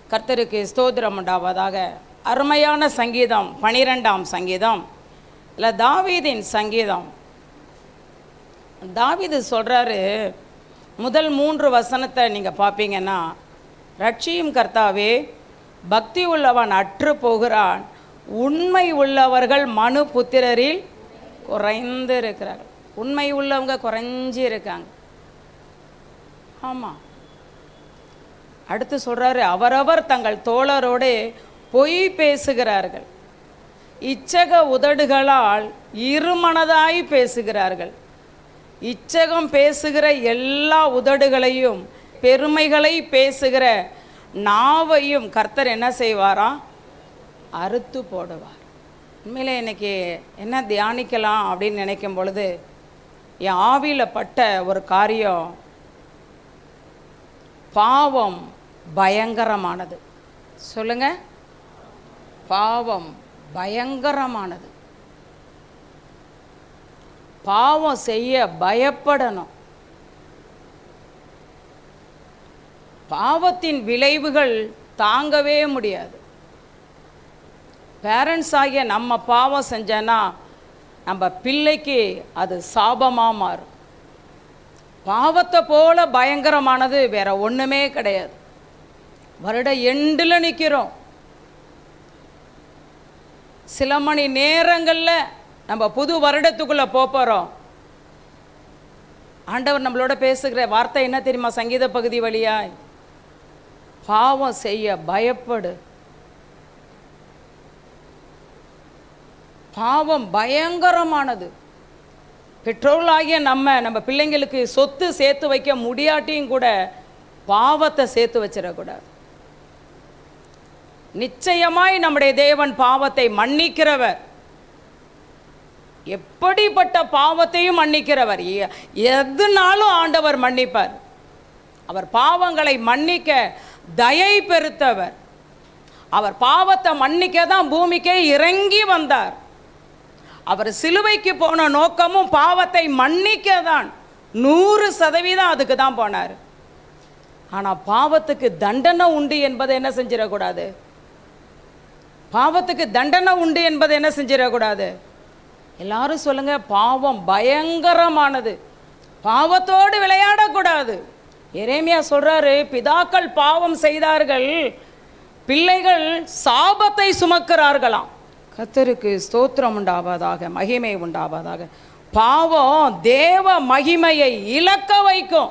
கர்த்தருக்கு ஸ்தோத்திரம் உண்டாவதாக அருமையான சங்கீதம் பனிரெண்டாம் சங்கீதம் இல்லை தாவீதின் சங்கீதம் தாவீது சொல்கிறாரு முதல் மூன்று வசனத்தை நீங்கள் பார்ப்பீங்கன்னா ரட்சியும் கர்த்தாவே பக்தி உள்ளவன் அற்று போகிறான் உண்மை உள்ளவர்கள் மனு புத்திரரில் குறைந்து இருக்கிறார்கள் உண்மை உள்ளவங்க குறைஞ்சி இருக்காங்க ஆமாம் அடுத்து சொல்றாரு அவரவர் தங்கள் தோழரோடு பொய் பேசுகிறார்கள் இச்சக உதடுகளால் இருமனதாய் பேசுகிறார்கள் இச்சகம் பேசுகிற எல்லா உதடுகளையும் பெருமைகளை பேசுகிற நாவையும் கர்த்தர் என்ன செய்வாராம் அறுத்து போடுவார் உண்மையிலே இன்னைக்கு என்ன தியானிக்கலாம் அப்படின்னு நினைக்கும் பொழுது என் ஆவியில் பட்ட ஒரு காரியம் பாவம் பயங்கரமானது சொல்லுங்க பாவம் பயங்கரமானது பாவம் செய்ய பயப்படணும் பாவத்தின் விளைவுகள் தாங்கவே முடியாது பேரண்ட்ஸ் ஆகிய நம்ம பாவம் செஞ்சோன்னா நம்ம பிள்ளைக்கு அது சாபமாக மாறும் பாவத்தை போல பயங்கரமானது வேற ஒன்றுமே கிடையாது வருட எண்டில் நிற்கிறோம் சில மணி நேரங்களில் நம்ம புது வருடத்துக்குள்ளே போகிறோம் ஆண்டவர் நம்மளோட பேசுகிற வார்த்தை என்ன தெரியுமா சங்கீத பகுதி வழியாய் பாவம் செய்ய பயப்படு பாவம் பயங்கரமானது பெற்றோர்களாகிய நம்ம நம்ம பிள்ளைங்களுக்கு சொத்து சேர்த்து வைக்க முடியாட்டியும் கூட பாவத்தை சேர்த்து வச்சிடக்கூடாது நிச்சயமாய் நம்முடைய தேவன் பாவத்தை மன்னிக்கிறவர் எப்படிப்பட்ட பாவத்தையும் மன்னிக்கிறவர் எ- எதுனாலும் ஆண்டவர் மன்னிப்பார் அவர் பாவங்களை மன்னிக்க தயை பெருத்தவர் அவர் பாவத்தை மன்னிக்க தான் பூமிக்கே இறங்கி வந்தார் அவர் சிலுவைக்கு போன நோக்கமும் பாவத்தை மன்னிக்க தான் நூறு சதவீதம் அதுக்கு தான் போனார் ஆனால் பாவத்துக்கு தண்டனை உண்டு என்பதை என்ன செஞ்சிடக்கூடாது பாவத்துக்கு தண்டனை உண்டு என்பதை என்ன செஞ்சிடக்கூடாது எல்லாரும் சொல்லுங்க பாவம் பயங்கரமானது பாவத்தோடு விளையாடக்கூடாது எரேமியா சொல்றாரு பிதாக்கள் பாவம் செய்தார்கள் பிள்ளைகள் சாபத்தை சுமக்கிறார்களாம் கர்த்தருக்கு ஸ்தோத்திரம் உண்டாவதாக மகிமை உண்டாவதாக பாவம் தேவ மகிமையை இழக்க வைக்கும்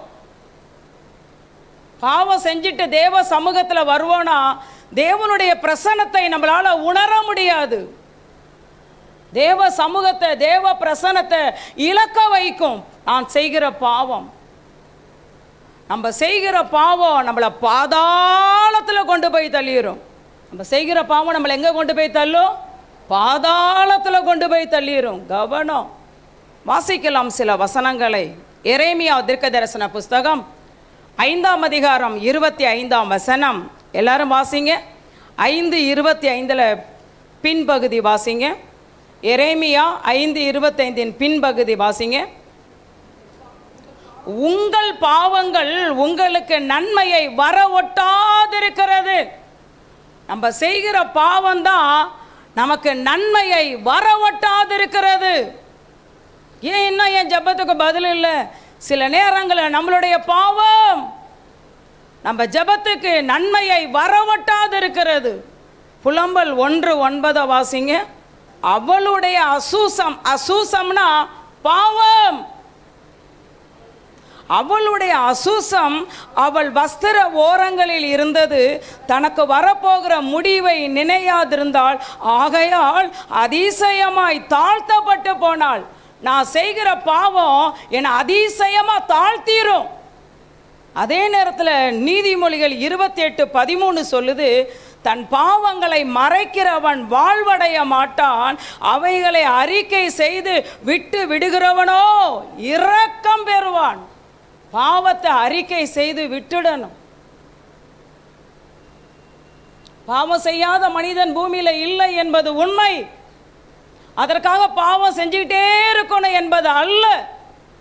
பாவம் செஞ்சுட்டு தேவ சமூகத்தில் வருவோனா தேவனுடைய பிரசன்னத்தை நம்மளால உணர முடியாது தேவ சமூகத்தை தேவ பிரசன்னத்தை இழக்க வைக்கும் நான் செய்கிற பாவம் நம்ம செய்கிற பாவம் நம்மளை பாதாளத்தில் கொண்டு போய் தள்ளிடும் நம்ம செய்கிற பாவம் நம்மளை எங்கே கொண்டு போய் தள்ளும் பாதாளத்தில் கொண்டு போய் தள்ளிடும் கவனம் வாசிக்கலாம் சில வசனங்களை எரேமியா தீர்க்க தரிசன புஸ்தகம் ஐந்தாம் அதிகாரம் இருபத்தி ஐந்தாம் வசனம் எல்லாரும் வாசிங்க ஐந்து இருபத்தி ஐந்தில் பின்பகுதி வாசிங்க எரேமியா ஐந்து இருபத்தைந்தின் பின்பகுதி வாசிங்க உங்கள் பாவங்கள் உங்களுக்கு நன்மையை வர ஒட்டாதிருக்கிறது நம்ம செய்கிற பாவம்தான் நமக்கு நன்மையை வர ஒட்டாதிருக்கிறது ஏன் இன்னும் என் ஜெபத்துக்கு பதில் இல்லை சில நேரங்களில் நம்மளுடைய பாவம் நம்ம ஜெபத்துக்கு நன்மையை வரவட்டாது இருக்கிறது புலம்பல் ஒன்று ஒன்பதை வாசிங்க அவளுடைய அசூசம் அசூசம்னா பாவம் அவளுடைய அசூசம் அவள் வஸ்திர ஓரங்களில் இருந்தது தனக்கு வரப்போகிற முடிவை நினையாதிருந்தாள் ஆகையால் அதிசயமாய் தாழ்த்தப்பட்டு போனாள் நான் செய்கிற பாவம் என்னை அதிசயமா தாழ்த்திரும் அதே நேரத்தில் நீதிமொழிகள் இருபத்தி எட்டு பதிமூணு சொல்லுது தன் பாவங்களை மறைக்கிறவன் வாழ்வடைய மாட்டான் அவைகளை அறிக்கை செய்து விட்டு விடுகிறவனோ இரக்கம் பெறுவான் பாவத்தை அறிக்கை செய்து விட்டுடணும் பாவம் செய்யாத மனிதன் பூமியில இல்லை என்பது உண்மை அதற்காக பாவம் செஞ்சுக்கிட்டே இருக்கணும் என்பது அல்ல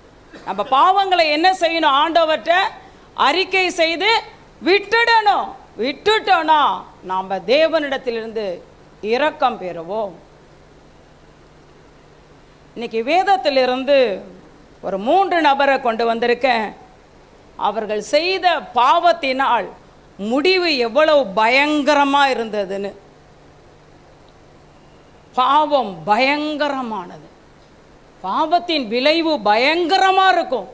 நம்ம பாவங்களை என்ன செய்யணும் ஆண்டவர்கிட்ட அறிக்கை செய்து விட்டுடணும் விட்டுட்டோன்னா நாம் தேவனிடத்திலிருந்து இரக்கம் பெறுவோம் இன்னைக்கு வேதத்திலிருந்து ஒரு மூன்று நபரை கொண்டு வந்திருக்கேன் அவர்கள் செய்த பாவத்தினால் முடிவு எவ்வளவு பயங்கரமா இருந்ததுன்னு பாவம் பயங்கரமானது பாவத்தின் விளைவு பயங்கரமா இருக்கும்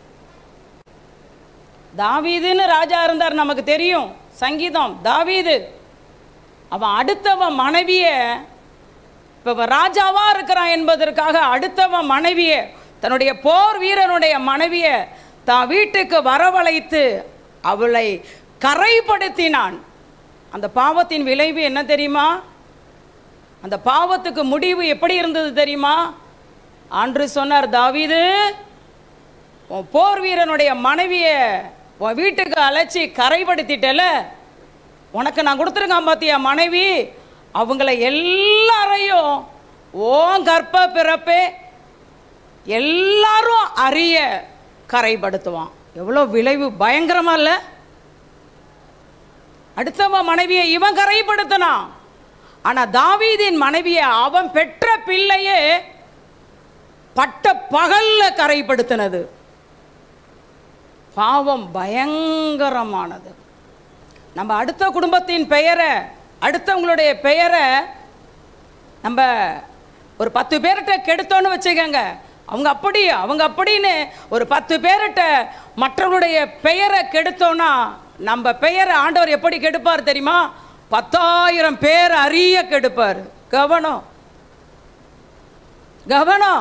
தாவீதுன்னு ராஜா இருந்தார் நமக்கு தெரியும் சங்கீதம் தாவீது அவன் அடுத்தவன் மனைவிய இப்போ இவன் ராஜாவா இருக்கிறான் என்பதற்காக அடுத்தவன் மனைவிய தன்னுடைய போர் வீரனுடைய மனைவிய தான் வீட்டுக்கு வரவழைத்து அவளை கரைப்படுத்தினான் அந்த பாவத்தின் விளைவு என்ன தெரியுமா அந்த பாவத்துக்கு முடிவு எப்படி இருந்தது தெரியுமா அன்று சொன்னார் தாவீது உன் போர் வீரனுடைய மனைவிய உன் வீட்டுக்கு அழைச்சி கரைப்படுத்திட்டல உனக்கு நான் கொடுத்துருக்கேன் பார்த்தியா மனைவி அவங்கள எல்லாரையும் ஓன் கர்ப்ப பிறப்பே எல்லாரும் அறிய கரைப்படுத்துவான் எவ்வளோ விளைவு பயங்கரமா இல்லை அடுத்தவன் மனைவியை இவன் கரைப்படுத்தினான் ஆனா தாவீதின் மனைவியை அவன் பெற்ற பிள்ளையே பட்ட பகல்ல கரைப்படுத்தினது பாவம் பயங்கரமானது நம்ம அடுத்த குடும்பத்தின் பெயரை அடுத்தவங்களுடைய பெயரை நம்ம ஒரு பத்து பேர்கிட்ட கெடுத்தோன்னு வச்சுக்கோங்க அவங்க அப்படி அவங்க அப்படின்னு ஒரு பத்து பேர்கிட்ட மற்றவங்களுடைய பெயரை கெடுத்தோன்னா நம்ம பெயரை ஆண்டவர் எப்படி கெடுப்பார் தெரியுமா பத்தாயிரம் பேர் அறிய கெடுப்பார் கவனம் கவனம்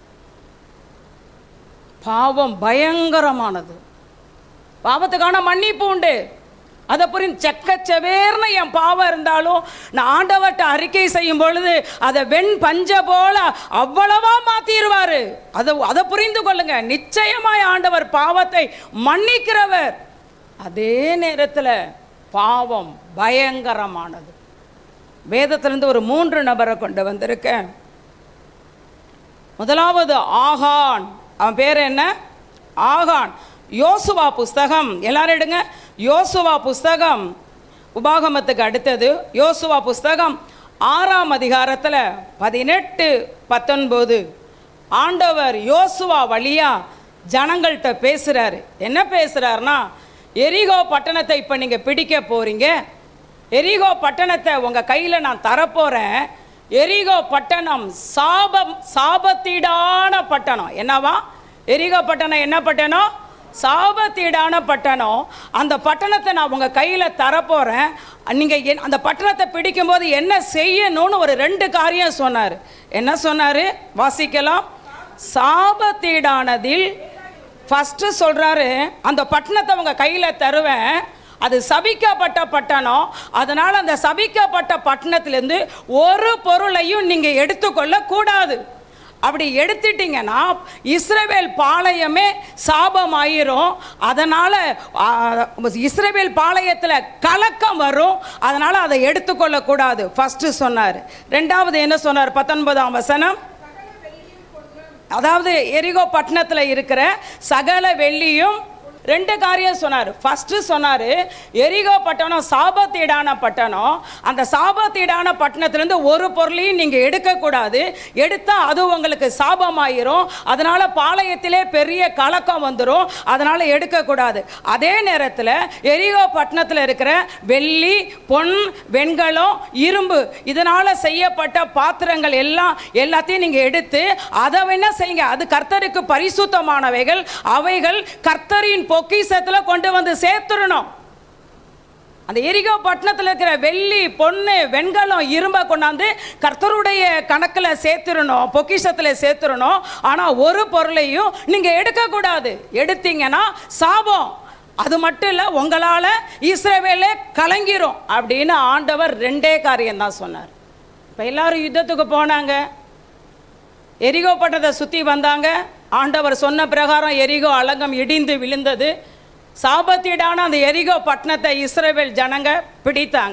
பாவம் பயங்கரமானது பாவத்துக்கான மன்னிப்பு உண்டு அதை புரிந்து செக்கச்சவேர்னு என் பாவம் இருந்தாலும் நான் ஆண்டவர்கிட்ட அறிக்கை செய்யும் பொழுது அதை வெண் பஞ்ச போல அவ்வளவா மாத்திடுவாரு அதை அதை புரிந்து கொள்ளுங்க நிச்சயமாய் ஆண்டவர் பாவத்தை மன்னிக்கிறவர் அதே நேரத்தில் பாவம் பயங்கரமானது வேதத்திலிருந்து ஒரு மூன்று நபரை கொண்டு வந்திருக்கேன் முதலாவது ஆகான் அவன் பேர் என்ன ஆகான் யோசுவா புஸ்தகம் எல்லாரும் எடுங்க யோசுவா புஸ்தகம் உபாகமத்துக்கு அடுத்தது யோசுவா புஸ்தகம் ஆறாம் அதிகாரத்தில் பதினெட்டு பத்தொன்பது ஆண்டவர் யோசுவா வழியா ஜனங்கள்கிட்ட பேசுறாரு என்ன பேசுறாருன்னா எரிகோ பட்டணத்தை இப்போ நீங்கள் பிடிக்க போறீங்க எரிகோ பட்டணத்தை உங்கள் கையில் நான் தரப்போகிறேன் எரிகோ பட்டணம் சாபம் சாபத்தீடான பட்டணம் என்னவா எரிகோ பட்டணம் என்ன பட்டணம் சாபத்தீடான பட்டணம் அந்த பட்டணத்தை நான் உங்கள் கையில் தரப்போகிறேன் நீங்கள் என் அந்த பட்டணத்தை பிடிக்கும்போது என்ன செய்யணும்னு ஒரு ரெண்டு காரியம் சொன்னார் என்ன சொன்னார் வாசிக்கலாம் சாபத்தீடானதில் ஃபஸ்ட்டு சொல்கிறாரு அந்த பட்டணத்தை உங்கள் கையில் தருவேன் அது சபிக்கப்பட்ட பட்டணம் அதனால் அந்த சபிக்கப்பட்ட பட்டணத்திலேருந்து ஒரு பொருளையும் நீங்கள் எடுத்துக்கொள்ள கூடாது அப்படி எடுத்துட்டீங்கன்னா இஸ்ரவேல் பாளையமே சாபமாயிரும் அதனால் இஸ்ரவேல் பாளையத்தில் கலக்கம் வரும் அதனால் அதை எடுத்துக்கொள்ளக்கூடாது ஃபஸ்ட்டு சொன்னார் ரெண்டாவது என்ன சொன்னார் பத்தொன்பதாம் வசனம் அதாவது எரிகோ பட்டணத்தில் இருக்கிற சகல வெள்ளியும் ரெண்டு காரியம் சொன்னார் ஃபர்ஸ்ட் சொன்னார் எரிகோ பட்டணம் சாபத்தீடான பட்டணம் அந்த சாபத்தீடான பட்டணத்திலேருந்து ஒரு பொருளையும் நீங்கள் எடுக்கக்கூடாது எடுத்தால் அது உங்களுக்கு சாபமாயிரும் அதனால் பாளையத்திலே பெரிய கலக்கம் வந்துடும் அதனால் எடுக்கக்கூடாது அதே நேரத்தில் எரிகோ பட்டணத்தில் இருக்கிற வெள்ளி பொன் வெண்கலம் இரும்பு இதனால் செய்யப்பட்ட பாத்திரங்கள் எல்லாம் எல்லாத்தையும் நீங்கள் எடுத்து அதை என்ன செய்யுங்க அது கர்த்தருக்கு பரிசுத்தமானவைகள் அவைகள் கர்த்தரின் பொக்கிஷத்தில் கொண்டு வந்து சேர்த்துடணும் அந்த எரிகோ பட்டணத்தில் இருக்கிற வெள்ளி பொண்ணு வெண்கலம் இரும்பை கொண்டாந்து கர்த்தருடைய கணக்கில் சேர்த்துடணும் பொக்கிஷத்தில் சேர்த்துடணும் ஆனால் ஒரு பொருளையும் நீங்கள் எடுக்கக்கூடாது எடுத்தீங்கன்னா சாபம் அது மட்டும் இல்லை உங்களால் இஸ்ரவேலே கலங்கிரும் அப்படின்னு ஆண்டவர் ரெண்டே காரியம் தான் சொன்னார் இப்போ எல்லாரும் யுத்தத்துக்கு போனாங்க எரிகோ பட்டத்தை சுற்றி வந்தாங்க ஆண்டவர் சொன்ன பிரகாரம் எரிகோ அலங்கம் இடிந்து விழுந்தது சாபத்தீடான அந்த எரிகோ பட்டணத்தை இஸ்ரவேல் ஜனங்க பிடித்தாங்க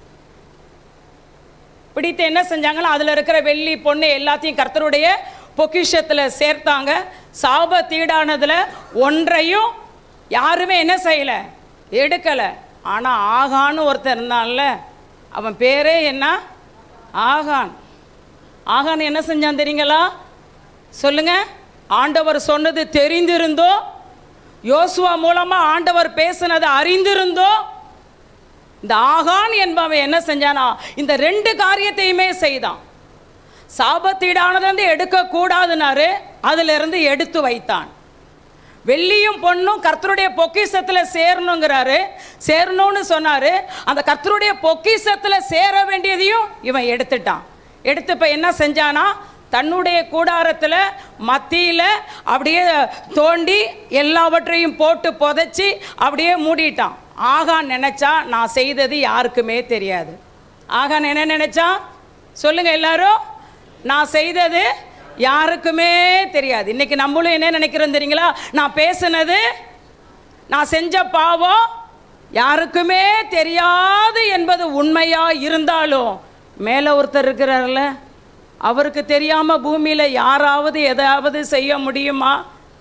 பிடித்து என்ன செஞ்சாங்களோ அதில் இருக்கிற வெள்ளி பொண்ணு எல்லாத்தையும் கர்த்தருடைய பொக்கிஷத்தில் சேர்த்தாங்க சாபத்தீடானதில் ஒன்றையும் யாருமே என்ன செய்யலை எடுக்கலை ஆனால் ஆகான்னு ஒருத்தன் இருந்தான்ல அவன் பேரே என்ன ஆகான் ஆகான் என்ன செஞ்சான் தெரியுங்களா சொல்லுங்க ஆண்டவர் சொன்னது தெரிந்திருந்தோ யோசுவா மூலமா ஆண்டவர் பேசினதை அறிந்திருந்தோ இந்த ஆகான் என்பவன் என்ன செஞ்சானா இந்த ரெண்டு காரியத்தையுமே செய்தான் சாபத்தீடானது எடுக்கக்கூடாதுனாரு அதிலிருந்து எடுத்து வைத்தான் வெள்ளியும் பொண்ணும் கர்த்தருடைய பொக்கிஷத்தில் சேரணுங்கிறாரு சேரணும்னு சொன்னாரு அந்த கர்த்தருடைய பொக்கிஷத்தில் சேர வேண்டியதையும் இவன் எடுத்துட்டான் எடுத்து இப்போ என்ன செஞ்சானா தன்னுடைய கூடாரத்தில் மத்தியில் அப்படியே தோண்டி எல்லாவற்றையும் போட்டு புதைச்சி அப்படியே மூடிட்டான் ஆகான் நினைச்சா நான் செய்தது யாருக்குமே தெரியாது ஆகான் என்ன நினைச்சான் சொல்லுங்க எல்லாரும் நான் செய்தது யாருக்குமே தெரியாது இன்னைக்கு நம்மளும் என்ன நினைக்கிறோம் தெரியுங்களா நான் பேசுனது நான் செஞ்ச பாவம் யாருக்குமே தெரியாது என்பது உண்மையா இருந்தாலும் மேலே ஒருத்தர் இருக்கிறார்ல அவருக்கு தெரியாம பூமியில யாராவது எதாவது செய்ய முடியுமா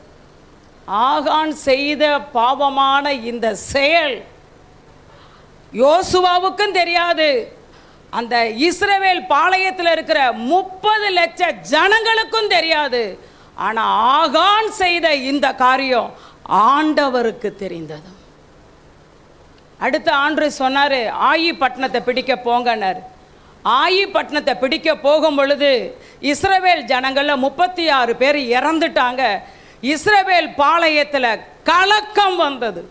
ஆகான் செய்த பாவமான இந்த செயல் யோசுவாவுக்கும் தெரியாது அந்த இஸ்ரவேல் பாளையத்தில் இருக்கிற முப்பது லட்ச ஜனங்களுக்கும் தெரியாது ஆனா ஆகான் செய்த இந்த காரியம் ஆண்டவருக்கு தெரிந்தது அடுத்த ஆண்டு சொன்னாரு ஆயி பட்டணத்தை பிடிக்க போங்கன்னாரு ஆயி பட்டணத்தை பிடிக்க போகும் பொழுது இஸ்ரவேல் ஜனங்கள்ல முப்பத்தி ஆறு பேர் இறந்துட்டாங்க இஸ்ரவேல் பாளையத்துல கலக்கம் வந்தது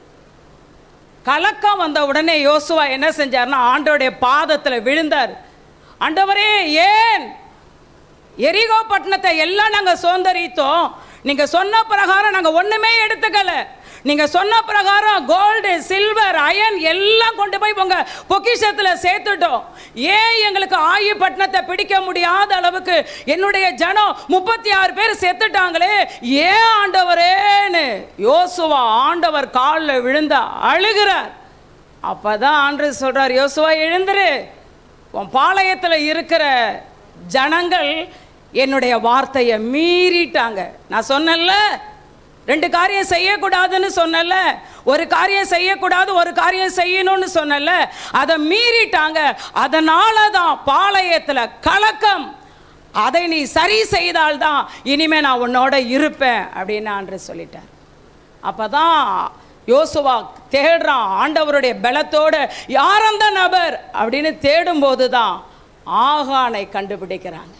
கலக்கம் வந்த உடனே யோசுவா என்ன செஞ்சார்னா ஆண்டோடைய பாதத்தில் விழுந்தார் ஆண்டவரே ஏன் எரிகோ பட்டணத்தை எல்லாம் நாங்கள் சோந்தரித்தோம் நீங்கள் சொன்ன பிரகாரம் நாங்கள் ஒன்றுமே எடுத்துக்கல நீங்கள் சொன்ன பிரகாரம் கோல்டு சில்வர் அயன் எல்லாம் கொண்டு போய் உங்க பொக்கிஷத்தில் சேர்த்துட்டோம் ஏன் எங்களுக்கு ஆயி பட்டணத்தை பிடிக்க முடியாத அளவுக்கு என்னுடைய ஜனம் முப்பத்தி ஆறு பேர் செத்துட்டாங்களே ஏன் ஆண்டவரேன்னு யோசுவா ஆண்டவர் காலில் விழுந்த அழுகிறார் அப்பதான் ஆண்டு சொல்றார் யோசுவா எழுந்துரு உன் பாளையத்தில் இருக்கிற ஜனங்கள் என்னுடைய வார்த்தையை மீறிட்டாங்க நான் சொன்னேன்ல ரெண்டு காரியம் செய்யக்கூடாதுன்னு சொன்னல ஒரு காரியம் செய்யக்கூடாது ஒரு காரியம் செய்யணும்னு சொன்னல அதை மீறிட்டாங்க அதனால தான் பாளையத்தில் கலக்கம் அதை நீ சரி செய்தால்தான் இனிமே நான் உன்னோட இருப்பேன் அப்படின்னு ஆண்டு சொல்லிட்டார் அப்பதான் யோசுவா தேடுறான் ஆண்டவருடைய பலத்தோட யார் அந்த நபர் அப்படின்னு தேடும்போது தான் ஆகானை கண்டுபிடிக்கிறாங்க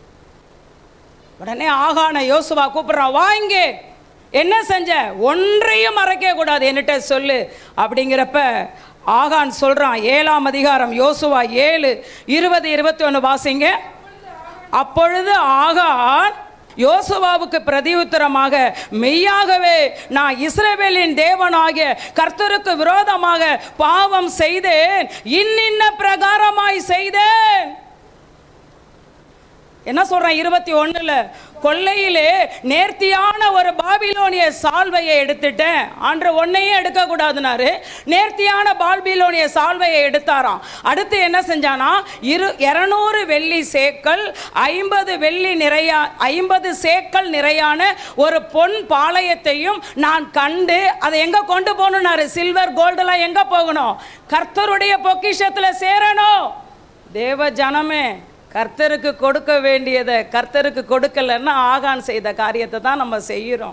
உடனே ஆகானை யோசுவா கூப்பிடுறான் வா இங்கே என்ன செஞ்ச ஒன்றையும் மறைக்க கூடாது என்னட்ட சொல்லு அப்படிங்கிறப்ப ஆகான் சொல்றான் ஏழாம் அதிகாரம் யோசுவா ஏழு இருபது இருபத்தி ஒன்று வாசிங்க அப்பொழுது ஆகான் யோசுவாவுக்கு பிரதியுத்தரமாக மெய்யாகவே நான் இஸ்ரவேலின் தேவனாகிய கர்த்தருக்கு விரோதமாக பாவம் செய்தேன் இன்னின்ன பிரகாரமாய் செய்தேன் என்ன சொல்றான் இருபத்தி ஒண்ணுல கொள்ளையிலே நேர்த்தியான ஒரு பாபிலோனிய சால்வையை எடுத்துட்டேன் ஆன்ற ஒன்னையும் எடுக்க கூடாதுனாரு நேர்த்தியான பாபிலோனிய சால்வையை எடுத்தாராம் அடுத்து என்ன செஞ்சானா இரு இரநூறு வெள்ளி சேக்கல் ஐம்பது வெள்ளி நிறையா ஐம்பது சேக்கல் நிறையான ஒரு பொன் பாளையத்தையும் நான் கண்டு அதை எங்க கொண்டு போகணும்னாரு சில்வர் கோல்டெல்லாம் எங்க போகணும் கர்த்தருடைய பொக்கிஷத்துல சேரணும் தேவ ஜனமே கர்த்தருக்கு கொடுக்க வேண்டியதை கர்த்தருக்கு கொடுக்கலன்னா ஆகான் செய்த காரியத்தை தான் நம்ம செய்கிறோம்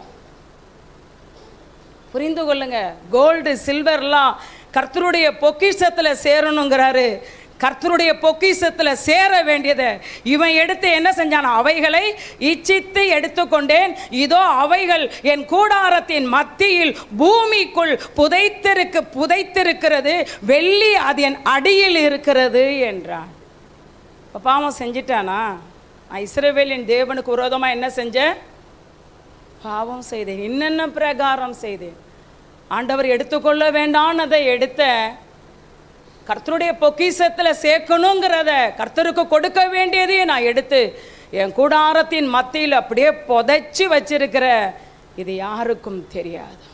புரிந்து கொள்ளுங்க கோல்டு சில்வர்லாம் கர்த்தருடைய பொக்கிஷத்தில் சேரணுங்கிறாரு கர்த்தருடைய பொக்கிஷத்தில் சேர வேண்டியதை இவன் எடுத்து என்ன செஞ்சான் அவைகளை இச்சித்து எடுத்துக்கொண்டேன் இதோ அவைகள் என் கூடாரத்தின் மத்தியில் பூமிக்குள் புதைத்திருக்கு புதைத்திருக்கிறது வெள்ளி அது என் அடியில் இருக்கிறது என்றான் இப்போ பாவம் செஞ்சிட்டானா நான் இஸ்ரவேலின் தேவனுக்கு விரோதமாக என்ன செஞ்சேன் பாவம் செய்தேன் என்னென்ன பிரகாரம் செய்தேன் ஆண்டவர் எடுத்துக்கொள்ள வேண்டாம்னதை எடுத்த கர்த்தருடைய பொக்கிஷத்தில் சேர்க்கணுங்கிறத கர்த்தருக்கு கொடுக்க வேண்டியதையும் நான் எடுத்து என் கூடாரத்தின் மத்தியில் அப்படியே புதைச்சி வச்சிருக்கிற இது யாருக்கும் தெரியாது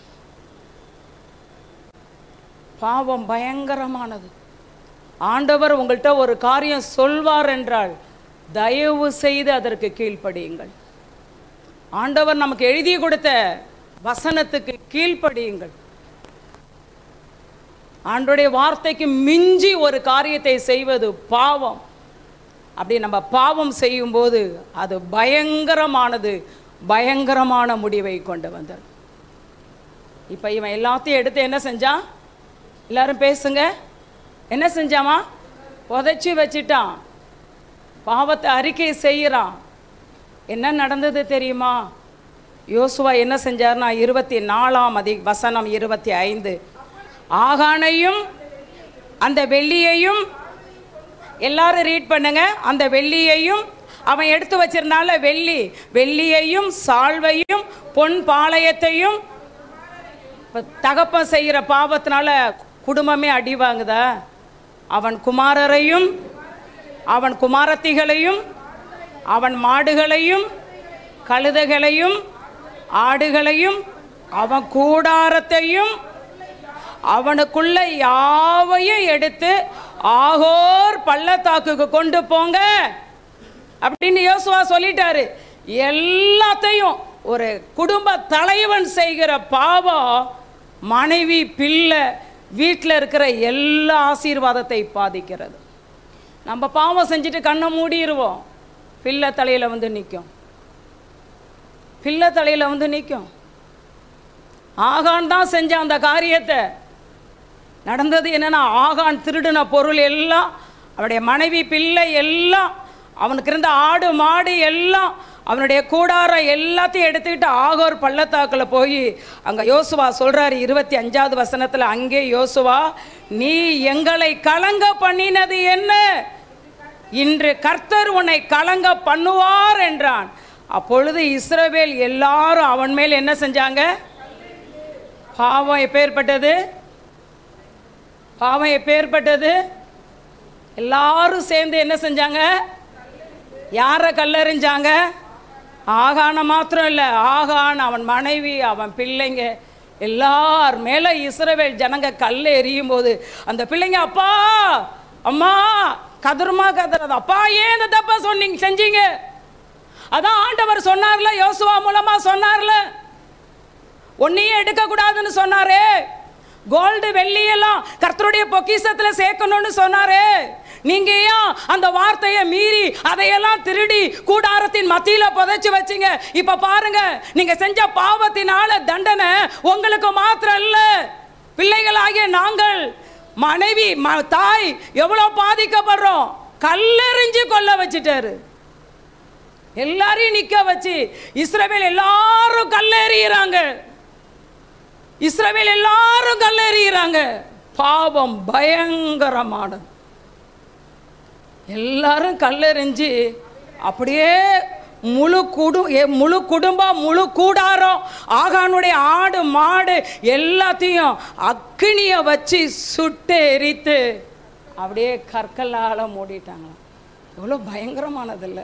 பாவம் பயங்கரமானது ஆண்டவர் உங்கள்கிட்ட ஒரு காரியம் சொல்வார் என்றால் தயவு செய்து அதற்கு கீழ்ப்படியுங்கள் ஆண்டவர் நமக்கு எழுதி கொடுத்த வசனத்துக்கு கீழ்ப்படியுங்கள் ஆண்டோடைய வார்த்தைக்கு மிஞ்சி ஒரு காரியத்தை செய்வது பாவம் அப்படி நம்ம பாவம் செய்யும்போது அது பயங்கரமானது பயங்கரமான முடிவை கொண்டு வந்தது இப்போ இவன் எல்லாத்தையும் எடுத்து என்ன செஞ்சான் எல்லாரும் பேசுங்க என்ன செஞ்சாமா புதைச்சி வச்சிட்டான் பாவத்தை அறிக்கை செய்கிறான் என்ன நடந்தது தெரியுமா யோசுவா என்ன செஞ்சார்னா இருபத்தி நாலாம் அதி வசனம் இருபத்தி ஐந்து ஆகானையும் அந்த வெள்ளியையும் எல்லாரும் ரீட் பண்ணுங்க அந்த வெள்ளியையும் அவன் எடுத்து வச்சிருந்தால வெள்ளி வெள்ளியையும் சால்வையும் பொன் பாளையத்தையும் இப்ப தகப்பன் செய்கிற பாவத்தினால குடும்பமே அடி வாங்குதா அவன் குமாரரையும் அவன் குமாரத்திகளையும் அவன் மாடுகளையும் கழுதைகளையும் ஆடுகளையும் அவன் கூடாரத்தையும் அவனுக்குள்ள யாவையும் எடுத்து ஆகோர் பள்ளத்தாக்குக்கு கொண்டு போங்க அப்படின்னு யோசுவா சொல்லிட்டாரு எல்லாத்தையும் ஒரு குடும்ப தலைவன் செய்கிற பாவம் மனைவி பிள்ளை வீட்டில் இருக்கிற எல்லா ஆசீர்வாதத்தை பாதிக்கிறது நம்ம பாவம் செஞ்சுட்டு கண்ணை மூடிடுவோம் பிள்ளை தலையில் வந்து நிற்கும் பிள்ளை தலையில் வந்து நிற்கும் ஆகான் தான் செஞ்ச அந்த காரியத்தை நடந்தது என்னன்னா ஆகான் திருடின பொருள் எல்லாம் அவனுடைய மனைவி பிள்ளை எல்லாம் அவனுக்கு இருந்த ஆடு மாடு எல்லாம் அவனுடைய கூடாரம் எல்லாத்தையும் எடுத்துக்கிட்டு ஆகோர் பள்ளத்தாக்கில் போய் அங்கே யோசுவா சொல்கிறாரு இருபத்தி அஞ்சாவது வசனத்தில் அங்கே யோசுவா நீ எங்களை கலங்க பண்ணினது என்ன இன்று கர்த்தர் உன்னை கலங்க பண்ணுவார் என்றான் அப்பொழுது இஸ்ரவேல் எல்லாரும் அவன் மேல் என்ன செஞ்சாங்க பாவம் எப்பேற்பட்டது பாவம் எப்பேற்பட்டது எல்லாரும் சேர்ந்து என்ன செஞ்சாங்க யாரை கல்லறிஞ்சாங்க ஆகான மாத்திரம் இல்லை ஆகான் அவன் மனைவி அவன் பிள்ளைங்க எல்லார் மேலே இஸ்ரவேல் ஜனங்க கல் எறியும் போது அந்த பிள்ளைங்க அப்பா அம்மா கதருமா கதறது அப்பா ஏன் இந்த தப்பா சொன்னீங்க செஞ்சீங்க அதான் ஆண்டவர் சொன்னார்ல யோசுவா மூலமா சொன்னார்ல ஒன்னையும் எடுக்கக்கூடாதுன்னு சொன்னாரே கோல்டு வெள்ளி எல்லாம் கர்த்தருடைய பொக்கிஷத்துல சேர்க்கணும்னு சொன்னாரே நீங்க ஏன் அந்த வார்த்தையை மீறி அதையெல்லாம் திருடி கூடாரத்தின் மத்தியில புதைச்சு வச்சீங்க இப்ப பாருங்க நீங்க செஞ்ச பாவத்தினால தண்டனை உங்களுக்கு மாத்திரம் இல்ல பிள்ளைகளாகிய நாங்கள் மனைவி ம- தாய் எவ்வளவு பாதிக்கப்படுறோம் கல்லெறிஞ்சு கொல்ல வச்சுட்டாரு எல்லாரையும் நிக்க வச்சு இஸ்ரவேல் எல்லாரும் கல்லெறிகிறாங்க இஸ்ரவேல் எல்லாரும் கல்லெறிகிறாங்க பாவம் பயங்கரமானது எல்லாரும் கல்லெறிஞ்சு அப்படியே முழு குடு எ- முழு குடும்பம் முழு கூடாரம் ஆகானுடைய ஆடு மாடு எல்லாத்தையும் அக்கினியை வச்சு சுட்டு எரித்து அப்படியே கற்களால் மூடிட்டாங்களாம் எவ்வளோ பயங்கரமானதில்லை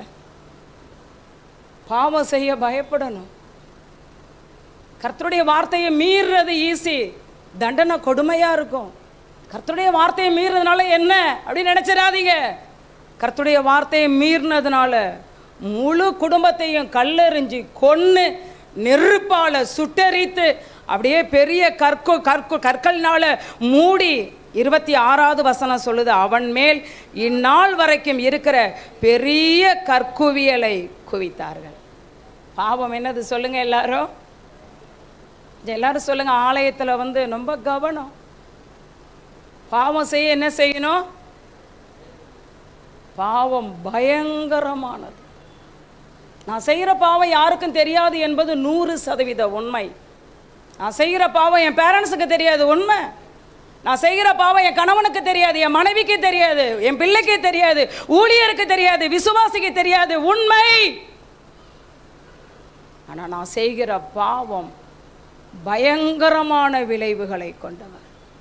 பாவம் செய்ய பயப்படணும் கர்த்தருடைய வார்த்தையை மீறுறது ஈஸி தண்டனை கொடுமையா இருக்கும் கர்த்தருடைய வார்த்தையை மீறுறதுனால என்ன அப்படின்னு நினைச்சிடாதீங்க கர்த்தருடைய வார்த்தையை மீறினதுனால முழு குடும்பத்தையும் கல்லெறிஞ்சு கொன்று நெருப்பால சுட்டெரித்து அப்படியே பெரிய கற்கோ கற்கோ கற்கள்னால மூடி இருபத்தி ஆறாவது வசனம் சொல்லுது அவன் மேல் இந்நாள் வரைக்கும் இருக்கிற பெரிய கற்குவியலை குவித்தார்கள் பாவம் என்னது சொல்லுங்க எல்லாரும் கொஞ்சம் எல்லாரும் சொல்லுங்க ஆலயத்தில் வந்து ரொம்ப கவனம் பாவம் செய்ய என்ன செய்யணும் பாவம் பயங்கரமானது நான் செய்கிற பாவம் யாருக்கும் தெரியாது என்பது நூறு சதவீத உண்மை நான் செய்கிற பாவம் என் பேரண்ட்ஸுக்கு தெரியாது உண்மை நான் செய்கிற பாவம் என் கணவனுக்கு தெரியாது என் மனைவிக்கு தெரியாது என் பிள்ளைக்கு தெரியாது ஊழியருக்கு தெரியாது விசுவாசிக்கு தெரியாது உண்மை ஆனால் நான் செய்கிற பாவம் பயங்கரமான விளைவுகளை கொண்டவர்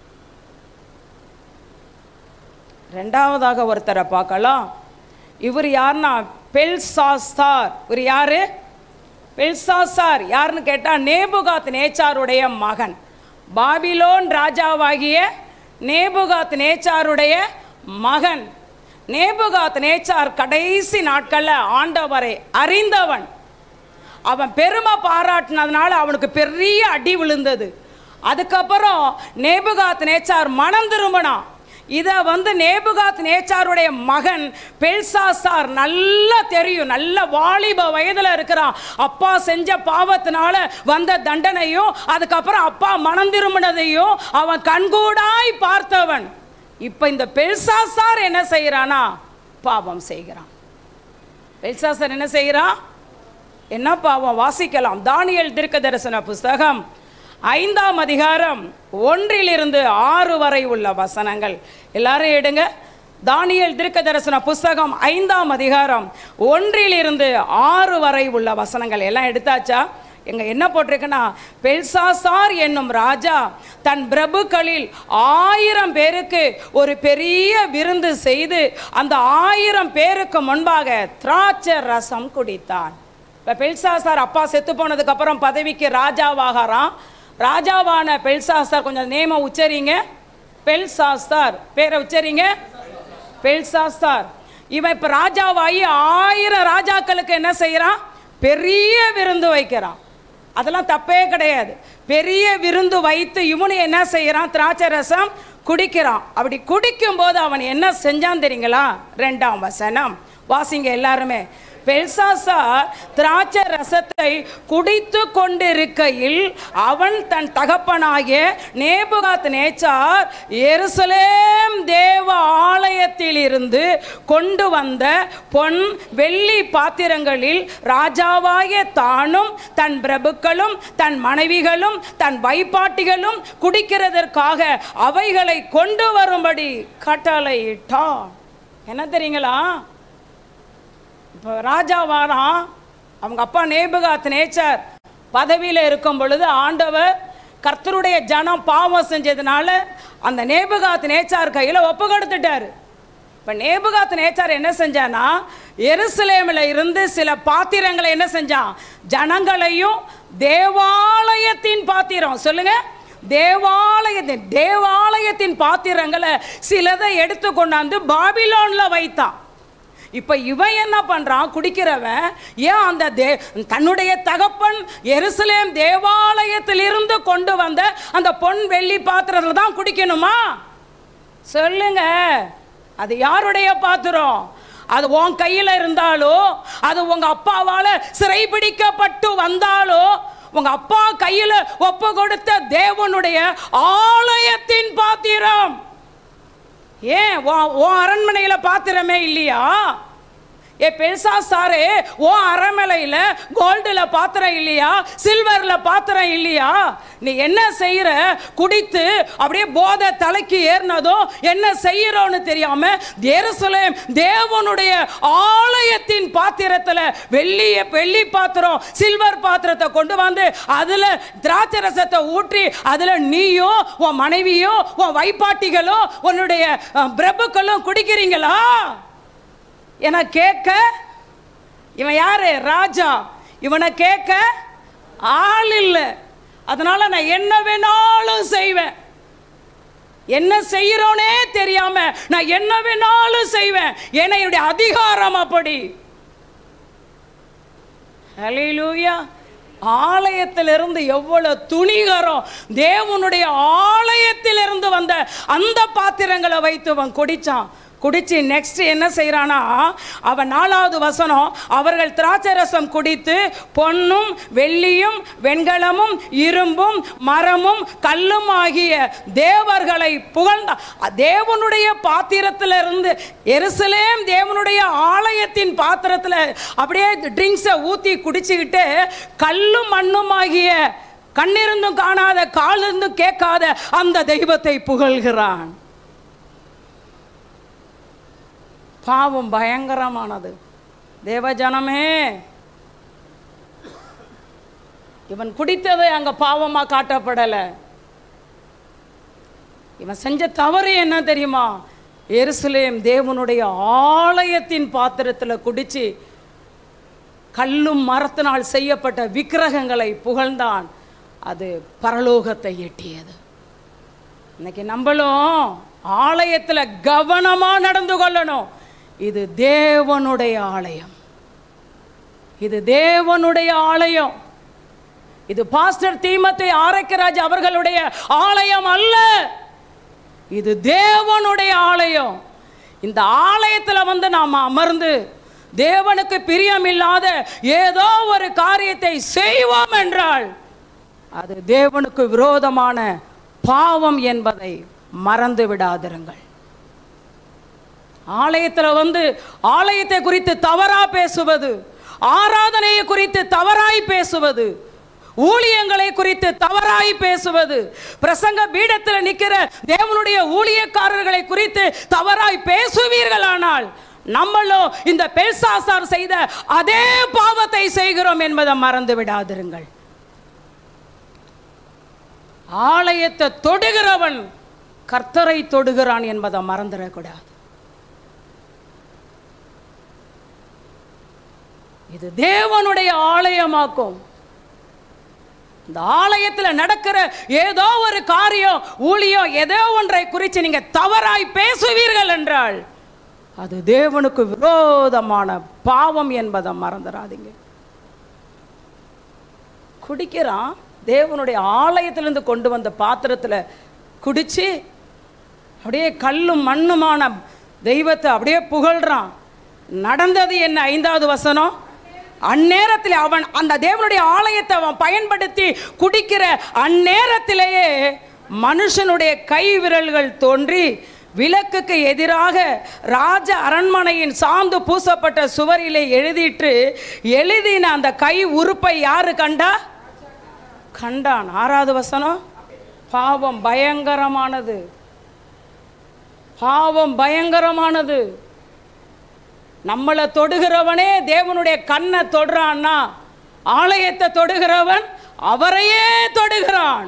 ரெண்டாவதாக ஒருத்தரை பார்க்கலாம் இவர் யாருன்னா பெல்சாஸ்தார் இவர் யாரு பெல்சாசார் யாருன்னு கேட்டால் நேபுகாத் நேச்சாருடைய மகன் பாபிலோன் ராஜாவாகிய நேபுகாத் நேச்சாருடைய மகன் நேபுகாத் நேச்சார் கடைசி நாட்களில் ஆண்டவரை அறிந்தவன் அவன் பெருமை பாராட்டினதுனால அவனுக்கு பெரிய அடி விழுந்தது அதுக்கப்புறம் நேபுகாத் நேச்சார் மனம் திரும்பினான் இதை வந்து நேபுகாத் நேச்சாருடைய மகன் பெல்சாசார் நல்லா தெரியும் நல்ல வாலிப வயதில் இருக்கிறான் அப்பா செஞ்ச பாவத்தினால வந்த தண்டனையும் அதுக்கப்புறம் அப்பா மனம் திரும்பினதையும் அவன் கண்கூடாய் பார்த்தவன் இப்போ இந்த பெல்சாசார் என்ன செய்கிறானா பாவம் செய்கிறான் பெல்சாசார் என்ன செய்கிறான் என்ன பாவம் வாசிக்கலாம் தானியல் தீர்க்க தரிசன புஸ்தகம் ஐந்தாம் அதிகாரம் ஒன்றிலிருந்து ஆறு வரை உள்ள வசனங்கள் எல்லாரும் எடுங்க தானியல் தீர்க்க தரிசன புஸ்தகம் ஐந்தாம் அதிகாரம் ஒன்றிலிருந்து ஆறு வரை உள்ள வசனங்கள் எல்லாம் எடுத்தாச்சா எங்க என்ன போட்டிருக்குன்னா பெல்சாசார் என்னும் ராஜா தன் பிரபுக்களில் ஆயிரம் பேருக்கு ஒரு பெரிய விருந்து செய்து அந்த ஆயிரம் பேருக்கு முன்பாக திராட்சை ரசம் குடித்தான் இப்போ பெல்சாசார் அப்பா செத்து போனதுக்கு அப்புறம் பதவிக்கு ராஜாவாகிறான் ராஜாவான பெல்சாசார் கொஞ்சம் நேமம் உச்சரிங்க பெல்சாசார் பேரை உச்சரிங்க பெல்சாசார் இவன் இப்போ ராஜாவாகி ஆயிரம் ராஜாக்களுக்கு என்ன செய்கிறான் பெரிய விருந்து வைக்கிறான் அதெல்லாம் தப்பே கிடையாது பெரிய விருந்து வைத்து இவனு என்ன செய்கிறான் திராட்சை ரசம் குடிக்கிறான் அப்படி குடிக்கும்போது அவன் என்ன செஞ்சான் தெரியுங்களா ரெண்டாம் வசனம் வாசிங்க எல்லாருமே பெல்சாசார் திராட்சை ரசத்தை குடித்து கொண்டிருக்கையில் அவன் தன் தகப்பனாகிய நேபுகாத் நேச்சார் எருசலேம் தேவ ஆலயத்தில் இருந்து கொண்டு வந்த பொன் வெள்ளி பாத்திரங்களில் ராஜாவாகிய தானும் தன் பிரபுக்களும் தன் மனைவிகளும் தன் வைப்பாட்டிகளும் குடிக்கிறதற்காக அவைகளை கொண்டு வரும்படி கட்டளையிட்டான் என்ன தெரியுங்களா இப்போ ராஜா வாரான் அவங்க அப்பா நேபுகாத் நேச்சர் பதவியில் இருக்கும் பொழுது ஆண்டவர் கர்த்தருடைய ஜனம் பாவம் செஞ்சதுனால அந்த நேபுகாத் நேச்சார் கையில் ஒப்பு கொடுத்துட்டாரு இப்போ நேபுகாத் நேச்சார் என்ன செஞ்சானா எருசலேமில் இருந்து சில பாத்திரங்களை என்ன செஞ்சான் ஜனங்களையும் தேவாலயத்தின் பாத்திரம் சொல்லுங்க தேவாலயத்தின் தேவாலயத்தின் பாத்திரங்களை சிலதை எடுத்து கொண்டாந்து பாபிலோனில் வைத்தான் இப்போ இவன் என்ன பண்ணுறான் குடிக்கிறவன் ஏன் அந்த தே தன்னுடைய தகப்பன் எருசலேம் தேவாலயத்திலிருந்து கொண்டு வந்த அந்த பொன் வெள்ளி பாத்திரத்தில் தான் குடிக்கணுமா சொல்லுங்க அது யாருடைய பாத்திரம் அது உன் கையில் இருந்தாலோ அது உங்க அப்பாவால் சிறைபிடிக்கப்பட்டு வந்தாலோ உங்க அப்பா கையில் ஒப்பு கொடுத்த தேவனுடைய ஆலயத்தின் பாத்திரம் ஏன் உன் உன் அரண்மனையில் பாத்திரமே இல்லையா ஏ பெருசா சாரே ஓ அரமலையில் கோல்டில் பாத்திரம் இல்லையா சில்வரில் பாத்திரம் இல்லையா நீ என்ன செய்கிற குடித்து அப்படியே போதை தலைக்கு ஏறினதும் என்ன செய்கிறோன்னு தெரியாம எருசலேம் தேவனுடைய ஆலயத்தின் பாத்திரத்தில் வெள்ளிய வெள்ளி பாத்திரம் சில்வர் பாத்திரத்தை கொண்டு வந்து அதில் திராட்சை ரசத்தை ஊற்றி அதில் நீயோ உன் மனைவியோ உன் வைப்பாட்டிகளோ உன்னுடைய அஹ், பிரபுக்களும் குடிக்கிறீங்களா என கேட்க இவன் யாரு ராஜா இவனை கேட்க ஆள் இல்லை அதனால நான் என்ன வேணாலும் செய்வேன் என்ன செய்யறோனே தெரியாம நான் என்ன வேணாலும் செய்வேன் ஏன்னா என்னுடைய அதிகாரம் அப்படி ஹalleluya ஆலயத்திலிருந்து எவ்வளவு துணிகரம் தேவனுடைய ஆலயத்திலிருந்து வந்த அந்த பாத்திரங்களை வைத்து அவன் குடிச்சான் குடிச்சு நெக்ஸ்ட் என்ன செய்கிறானா அவன் நாலாவது வசனம் அவர்கள் திராட்சை ரசம் குடித்து பொன்னும் வெள்ளியும் வெண்கலமும் இரும்பும் மரமும் கல்லும் ஆகிய தேவர்களை புகழ்ந்த தேவனுடைய பாத்திரத்திலிருந்து எருசலேம் தேவனுடைய ஆலயத்தின் பாத்திரத்தில் அப்படியே ட்ரிங்க்ஸை ஊற்றி குடிச்சுக்கிட்டு கல்லும் மண்ணும் ஆகிய கண்ணிருந்தும் காணாத காலிருந்தும் கேட்காத அந்த தெய்வத்தை புகழ்கிறான் பாவம் பயங்கரமானது தேவஜனமே இவன் குடித்தது அங்க பாவமா காட்டப்படலை இவன் செஞ்ச தவறு என்ன தெரியுமா எருசலேம் தேவனுடைய ஆலயத்தின் பாத்திரத்தில் குடிச்சு கல்லும் மரத்தினால் செய்யப்பட்ட விக்கிரகங்களை புகழ்ந்தான் அது பரலோகத்தை எட்டியது இன்னைக்கு நம்மளும் ஆலயத்தில் கவனமாக நடந்து கொள்ளணும் இது தேவனுடைய ஆலயம் இது தேவனுடைய ஆலயம் இது பாஸ்டர் தீமத்தை ஆரைக்கராஜ் அவர்களுடைய ஆலயம் அல்ல இது தேவனுடைய ஆலயம் இந்த ஆலயத்தில் வந்து நாம் அமர்ந்து தேவனுக்கு பிரியமில்லாத ஏதோ ஒரு காரியத்தை செய்வோம் என்றால் அது தேவனுக்கு விரோதமான பாவம் என்பதை மறந்து விடாதிருங்கள் ஆலயத்தில் வந்து ஆலயத்தை குறித்து தவறா பேசுவது ஆராதனையை குறித்து தவறாய் பேசுவது ஊழியங்களை குறித்து தவறாய் பேசுவது பிரசங்க பீடத்தில் நிற்கிற தேவனுடைய ஊழியக்காரர்களை குறித்து தவறாய் பேசுவீர்களானால் நம்மளும் இந்த பெல்சாசார் செய்த அதே பாவத்தை செய்கிறோம் என்பதை மறந்து விடாதிருங்கள் ஆலயத்தை தொடுகிறவன் கர்த்தரை தொடுகிறான் என்பதை மறந்துடக்கூடாது இது தேவனுடைய ஆலயமாக்கும் இந்த ஆலயத்தில் நடக்கிற ஏதோ ஒரு காரியம் ஊழியம் ஏதோ ஒன்றை குறித்து நீங்க தவறாய் பேசுவீர்கள் என்றால் அது தேவனுக்கு விரோதமான பாவம் என்பதை மறந்துடாதீங்க குடிக்கிறான் தேவனுடைய ஆலயத்திலிருந்து கொண்டு வந்த பாத்திரத்தில் குடிச்சு அப்படியே கல்லும் மண்ணுமான தெய்வத்தை அப்படியே புகழ்றான் நடந்தது என்ன ஐந்தாவது வசனம் அந்நேரத்தில் அவன் அந்த தேவனுடைய ஆலயத்தை அவன் பயன்படுத்தி குடிக்கிற அந்நேரத்திலேயே மனுஷனுடைய கை விரல்கள் தோன்றி விளக்குக்கு எதிராக ராஜ அரண்மனையின் சாந்து பூசப்பட்ட சுவரிலே எழுதிட்டு எழுதின அந்த கை உறுப்பை யாரு கண்டா கண்டான் ஆறாவது வசனம் பாவம் பயங்கரமானது பாவம் பயங்கரமானது நம்மளை தொடுகிறவனே தேவனுடைய கண்ணை தொடுறான்னா ஆலயத்தை தொடுகிறவன் அவரையே தொடுகிறான்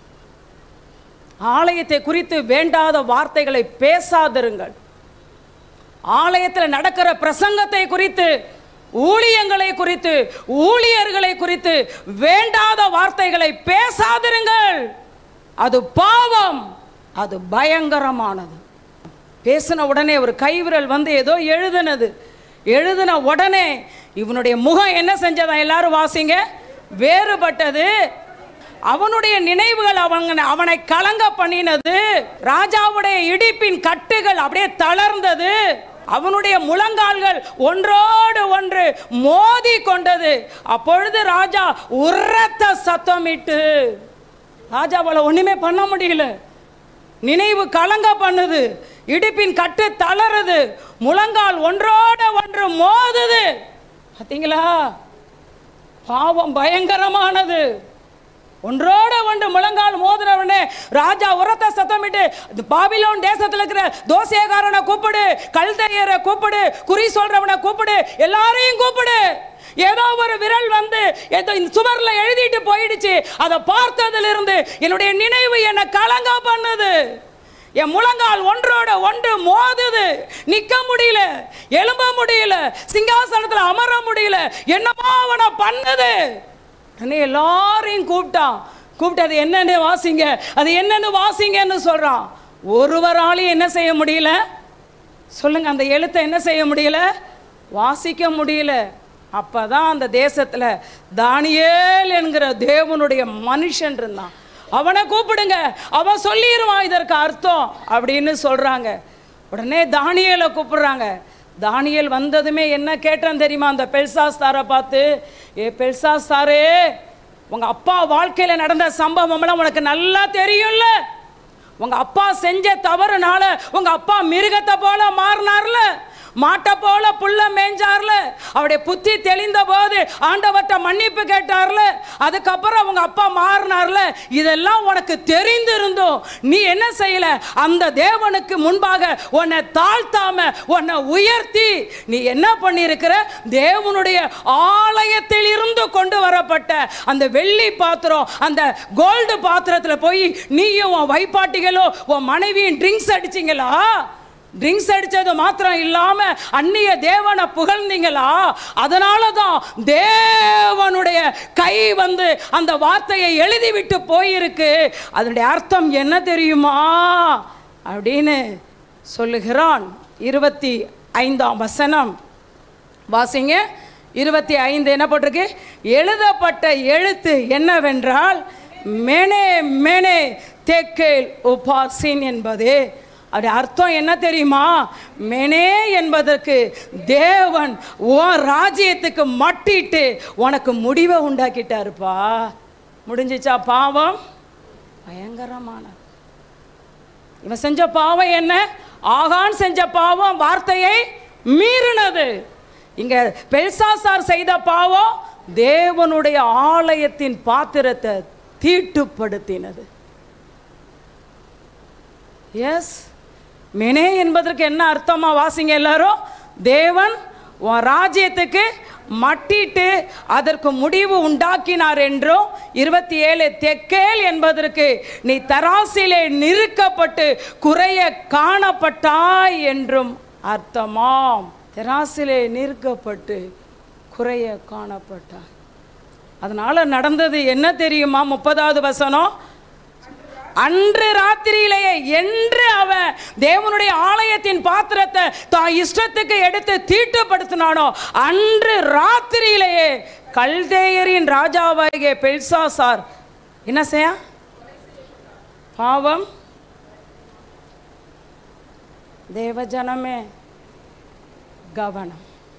ஆலயத்தை குறித்து வேண்டாத வார்த்தைகளை பேசாதிருங்கள் ஆலயத்தில் நடக்கிற பிரசங்கத்தை குறித்து ஊழியங்களை குறித்து ஊழியர்களை குறித்து வேண்டாத வார்த்தைகளை பேசாதிருங்கள் அது பாவம் அது பயங்கரமானது பேசின உடனே ஒரு கைவிரல் வந்து ஏதோ எழுதுனது எழுதின உடனே இவனுடைய முகம் என்ன செஞ்சதா எல்லாரும் வாசிங்க வேறுபட்டது அவனுடைய நினைவுகள் அவங்க அவனை கலங்க பண்ணினது ராஜாவுடைய இடிப்பின் கட்டுகள் அப்படியே தளர்ந்தது அவனுடைய முழங்கால்கள் ஒன்றோடு ஒன்று மோதி கொண்டது அப்பொழுது ராஜா உரத்த சத்தமிட்டு ராஜாவால ஒண்ணுமே பண்ண முடியல நினைவு கலங்க பண்ணுது இடுப்பின் கட்டு தளருது முழங்கால் ஒன்றோட ஒன்று மோதுது பார்த்தீங்களா பாவம் பயங்கரமானது ஒன்றோட ஒன்று முழங்கால் மோதினவனே ராஜா உரத்த சத்தமிட்டு "இது பாபிலோன் தேசத்தில் இருக்கிற தோசையக்காரனை கூப்பிடு கல்தையரை கூப்பிடு குறி சொல்றவனை கூப்பிடு எல்லாரையும் கூப்பிடு ஏதோ ஒரு விரல் வந்து ஏதோ இந்த சுவர்ல எழுதிட்டு போயிடுச்சு அதை பார்த்ததிலிருந்து என்னுடைய நினைவு என்னை கலங்க பண்ணுது என் முழங்கால் ஒன்றோட ஒன்று மோதுது நிக்க முடியல எழும்ப முடியல சிங்காசனத்துல அமர முடியல என்னமோ அவனை பண்ணுது உடனே எல்லாரையும் கூப்பிட்டான் கூப்பிட்டு அது என்னன்னு வாசிங்க அது என்னன்னு வாசிங்கன்னு சொல்றான் ஒருவராலையும் என்ன செய்ய முடியல சொல்லுங்க அந்த எழுத்தை என்ன செய்ய முடியல வாசிக்க முடியல அப்பதான் அந்த தேசத்துல தானியேல் என்கிற தேவனுடைய மனுஷன் இருந்தான் அவனை கூப்பிடுங்க அவன் சொல்லிடுவான் இதற்கு அர்த்தம் அப்படின்னு சொல்றாங்க உடனே தானியேலை கூப்பிடுறாங்க தானியேல் வந்ததுமே என்ன கேட்டான் தெரியுமா அந்த பெல்சாஸ்தாரை பார்த்து ஏ பெல்சாஸ்தாரே உங்க அப்பா வாழ்க்கையில நடந்த சம்பவம்லாம் உனக்கு நல்லா தெரியும்ல உங்க அப்பா செஞ்ச தவறுனால உங்க அப்பா மிருகத்தை போல மாறினார்ல மாட்டை போல புல்ல மேய்ஞ்சார்ல அவருடைய புத்தி தெளிந்த போது ஆண்டவர்கிட்ட மன்னிப்பு கேட்டார்ல அதுக்கப்புறம் உங்க அப்பா மாறினார்ல இதெல்லாம் உனக்கு தெரிந்திருந்தும் நீ என்ன செய்யல அந்த தேவனுக்கு முன்பாக உன்னை தாழ்த்தாம உன்னை உயர்த்தி நீ என்ன பண்ணியிருக்கிற தேவனுடைய ஆலயத்தில் இருந்து கொண்டு வரப்பட்ட அந்த வெள்ளி பாத்திரம் அந்த கோல்டு பாத்திரத்தில் போய் நீயும் உன் வைப்பாட்டிகளோ உன் மனைவியும் ட்ரிங்க்ஸ் அடிச்சிங்களா ட்ரிங்க்ஸ் அடிச்சது மாத்திரம் இல்லாம அந்நிய தேவனை புகழ்ந்தீங்களா அதனால தான் தேவனுடைய கை வந்து அந்த வார்த்தையை எழுதி விட்டு போயிருக்கு அதனுடைய அர்த்தம் என்ன தெரியுமா அப்படின்னு சொல்லுகிறான் இருபத்தி ஐந்தாம் வசனம் வாசிங்க இருபத்தி ஐந்து என்ன போட்டிருக்கு எழுதப்பட்ட எழுத்து என்னவென்றால் மெனே மெனே தெக்கேல் உபாசின் என்பது அது அர்த்தம் என்ன தெரியுமா மெனே என்பதற்கு தேவன் உன் ராஜ்யத்துக்கு மட்டிட்டு உனக்கு முடிவை உண்டாக்கிட்டாருப்பா முடிஞ்சிச்சா பாவம் பயங்கரமான இவன் செஞ்ச பாவம் என்ன ஆகான் செஞ்ச பாவம் வார்த்தையை மீறினது இங்க பெல்சாசார் செய்த பாவம் தேவனுடைய ஆலயத்தின் பாத்திரத்தை தீட்டுப்படுத்தினது எஸ் மெனே என்பதற்கு என்ன அர்த்தமா வாசிங்க எல்லாரும் தேவன் உன் ராஜ்யத்துக்கு மட்டிட்டு அதற்கு முடிவு உண்டாக்கினார் என்றும் இருபத்தி ஏழு தெக்கேல் என்பதற்கு நீ தராசிலே நிறுக்கப்பட்டு குறைய காணப்பட்டாய் என்றும் அர்த்தமாம் தராசிலே நிறுக்கப்பட்டு குறைய காணப்பட்டாய் அதனால நடந்தது என்ன தெரியுமா முப்பதாவது வசனம் அன்று ராத்திரியிலேயே என்று அவன் தேவனுடைய ஆலயத்தின் பாத்திரத்தை தான் இஷ்டத்துக்கு எடுத்து தீட்டுப்படுத்தினானோ அன்று ராத்திரியிலேயே கல்தேயரின் ராஜாவாகிய பெல்சாசார் என்ன செய்ய பாவம் தேவஜனமே கவனம்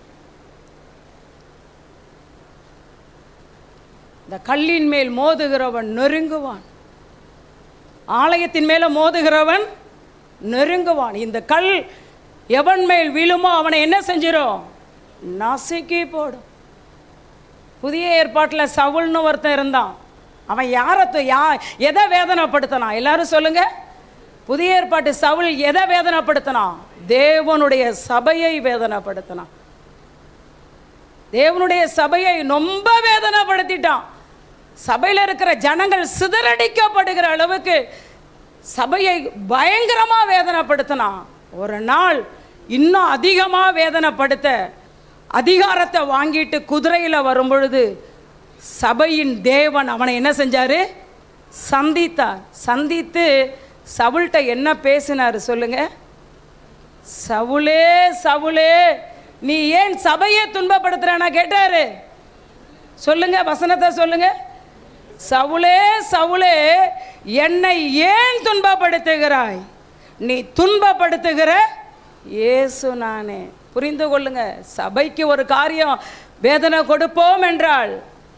இந்த கல்லின் மேல் மோதுகிறவன் நெருங்குவான் ஆலயத்தின் மேலே மோதுகிறவன் நெருங்குவான் இந்த கல் எவன் மேல் விழுமோ அவனை என்ன செஞ்சிடும் நசுக்கி போடும் புதிய ஏற்பாட்டில் சவுல்னு ஒருத்தன் இருந்தான் அவன் யாரை து- யா எதை வேதனைப்படுத்தினான் எல்லாரும் சொல்லுங்க புதிய ஏற்பாட்டு சவுல் எதை வேதனைப்படுத்தினான் தேவனுடைய சபையை வேதனைப்படுத்தினான் தேவனுடைய சபையை ரொம்ப வேதனைப்படுத்திட்டான் சபையில் இருக்கிற ஜனங்கள் சிதறடிக்கப்படுகிற அளவுக்கு சபையை பயங்கரமா வேதனைப்படுத்தினான் ஒரு நாள் இன்னும் அதிகமாக வேதனைப்படுத்த அதிகாரத்தை வாங்கிட்டு குதிரையில் வரும்பொழுது சபையின் தேவன் அவனை என்ன செஞ்சாரு சந்தித்தார் சந்தித்து சவுல்கிட்ட என்ன பேசினார் சொல்லுங்க சவுலே சவுலே நீ ஏன் சபையை துன்பப்படுத்துறானா கேட்டாரு சொல்லுங்க வசனத்தை சொல்லுங்க சவுலே சவுலே என்னை ஏன் துன்பப்படுத்துகிறாய் நீ துன்பப்படுத்துகிற இயேசு நானே புரிந்து கொள்ளுங்க சபைக்கு ஒரு காரியம் வேதனை கொடுப்போம் என்றால்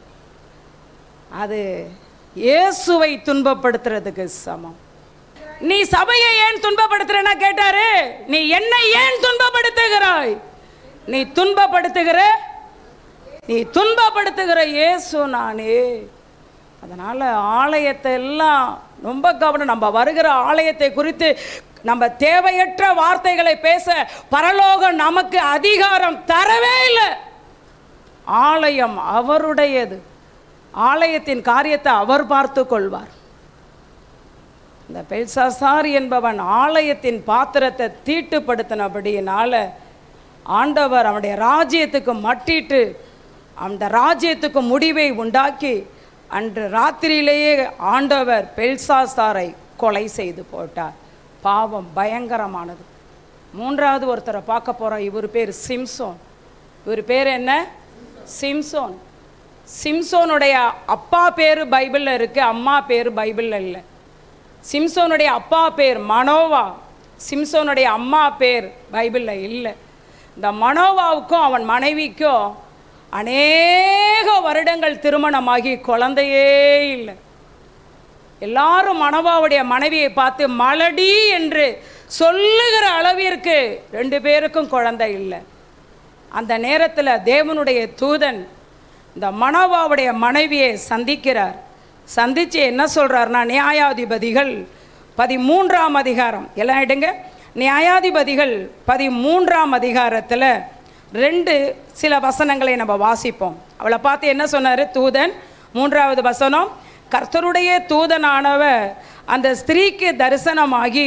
அது இயேசுவை துன்பப்படுத்துறதுக்கு சமம் நீ சபையை ஏன் துன்பப்படுத்துறேன்னா கேட்டாரு நீ என்னை ஏன் துன்பப்படுத்துகிறாய் நீ துன்பப்படுத்துகிற நீ துன்பப்படுத்துகிற இயேசு நானே அதனால் ஆலயத்தை எல்லாம் ரொம்ப கவனம் நம்ம வருகிற ஆலயத்தை குறித்து நம்ம தேவையற்ற வார்த்தைகளை பேச பரலோகம் நமக்கு அதிகாரம் தரவே இல்லை ஆலயம் அவருடையது ஆலயத்தின் காரியத்தை அவர் பார்த்து கொள்வார் இந்த பெல்சாசார் என்பவன் ஆலயத்தின் பாத்திரத்தை தீட்டுப்படுத்தினபடியினால ஆண்டவர் அவனுடைய ராஜ்யத்துக்கு மட்டிட்டு அந்த ராஜ்யத்துக்கு முடிவை உண்டாக்கி அன்று ராத்திரியிலேயே ஆண்டவர் பெல்சாசாரை கொலை செய்து போட்டார் பாவம் பயங்கரமானது மூன்றாவது ஒருத்தரை பார்க்க போகிறோம் இவர் பேர் சிம்சோன் இவர் பேர் என்ன சிம்சோன் சிம்சோனுடைய அப்பா பேர் பைபிளில் இருக்கு அம்மா பேர் பைபிளில் இல்லை சிம்சோனுடைய அப்பா பேர் மனோவா சிம்சோனுடைய அம்மா பேர் பைபிளில் இல்லை இந்த மனோவாவுக்கும் அவன் மனைவிக்கும் அநேக வருடங்கள் திருமணமாகி குழந்தையே இல்லை எல்லாரும் மனோவாவுடைய மனைவியை பார்த்து மலடி என்று சொல்லுகிற அளவிற்கு ரெண்டு பேருக்கும் குழந்தை இல்லை அந்த நேரத்தில் தேவனுடைய தூதன் இந்த மனோவாவுடைய மனைவியை சந்திக்கிறார் சந்தித்து என்ன சொல்கிறாருன்னா நியாயாதிபதிகள் பதிமூன்றாம் அதிகாரம் எல்லாம் எடுங்க நியாயாதிபதிகள் பதிமூன்றாம் அதிகாரத்தில் ரெண்டு சில வசனங்களை நம்ம வாசிப்போம் அவளை பார்த்து என்ன சொன்னார் தூதன் மூன்றாவது வசனம் கர்த்தருடைய தூதனானவர் அந்த ஸ்திரீக்கு தரிசனமாகி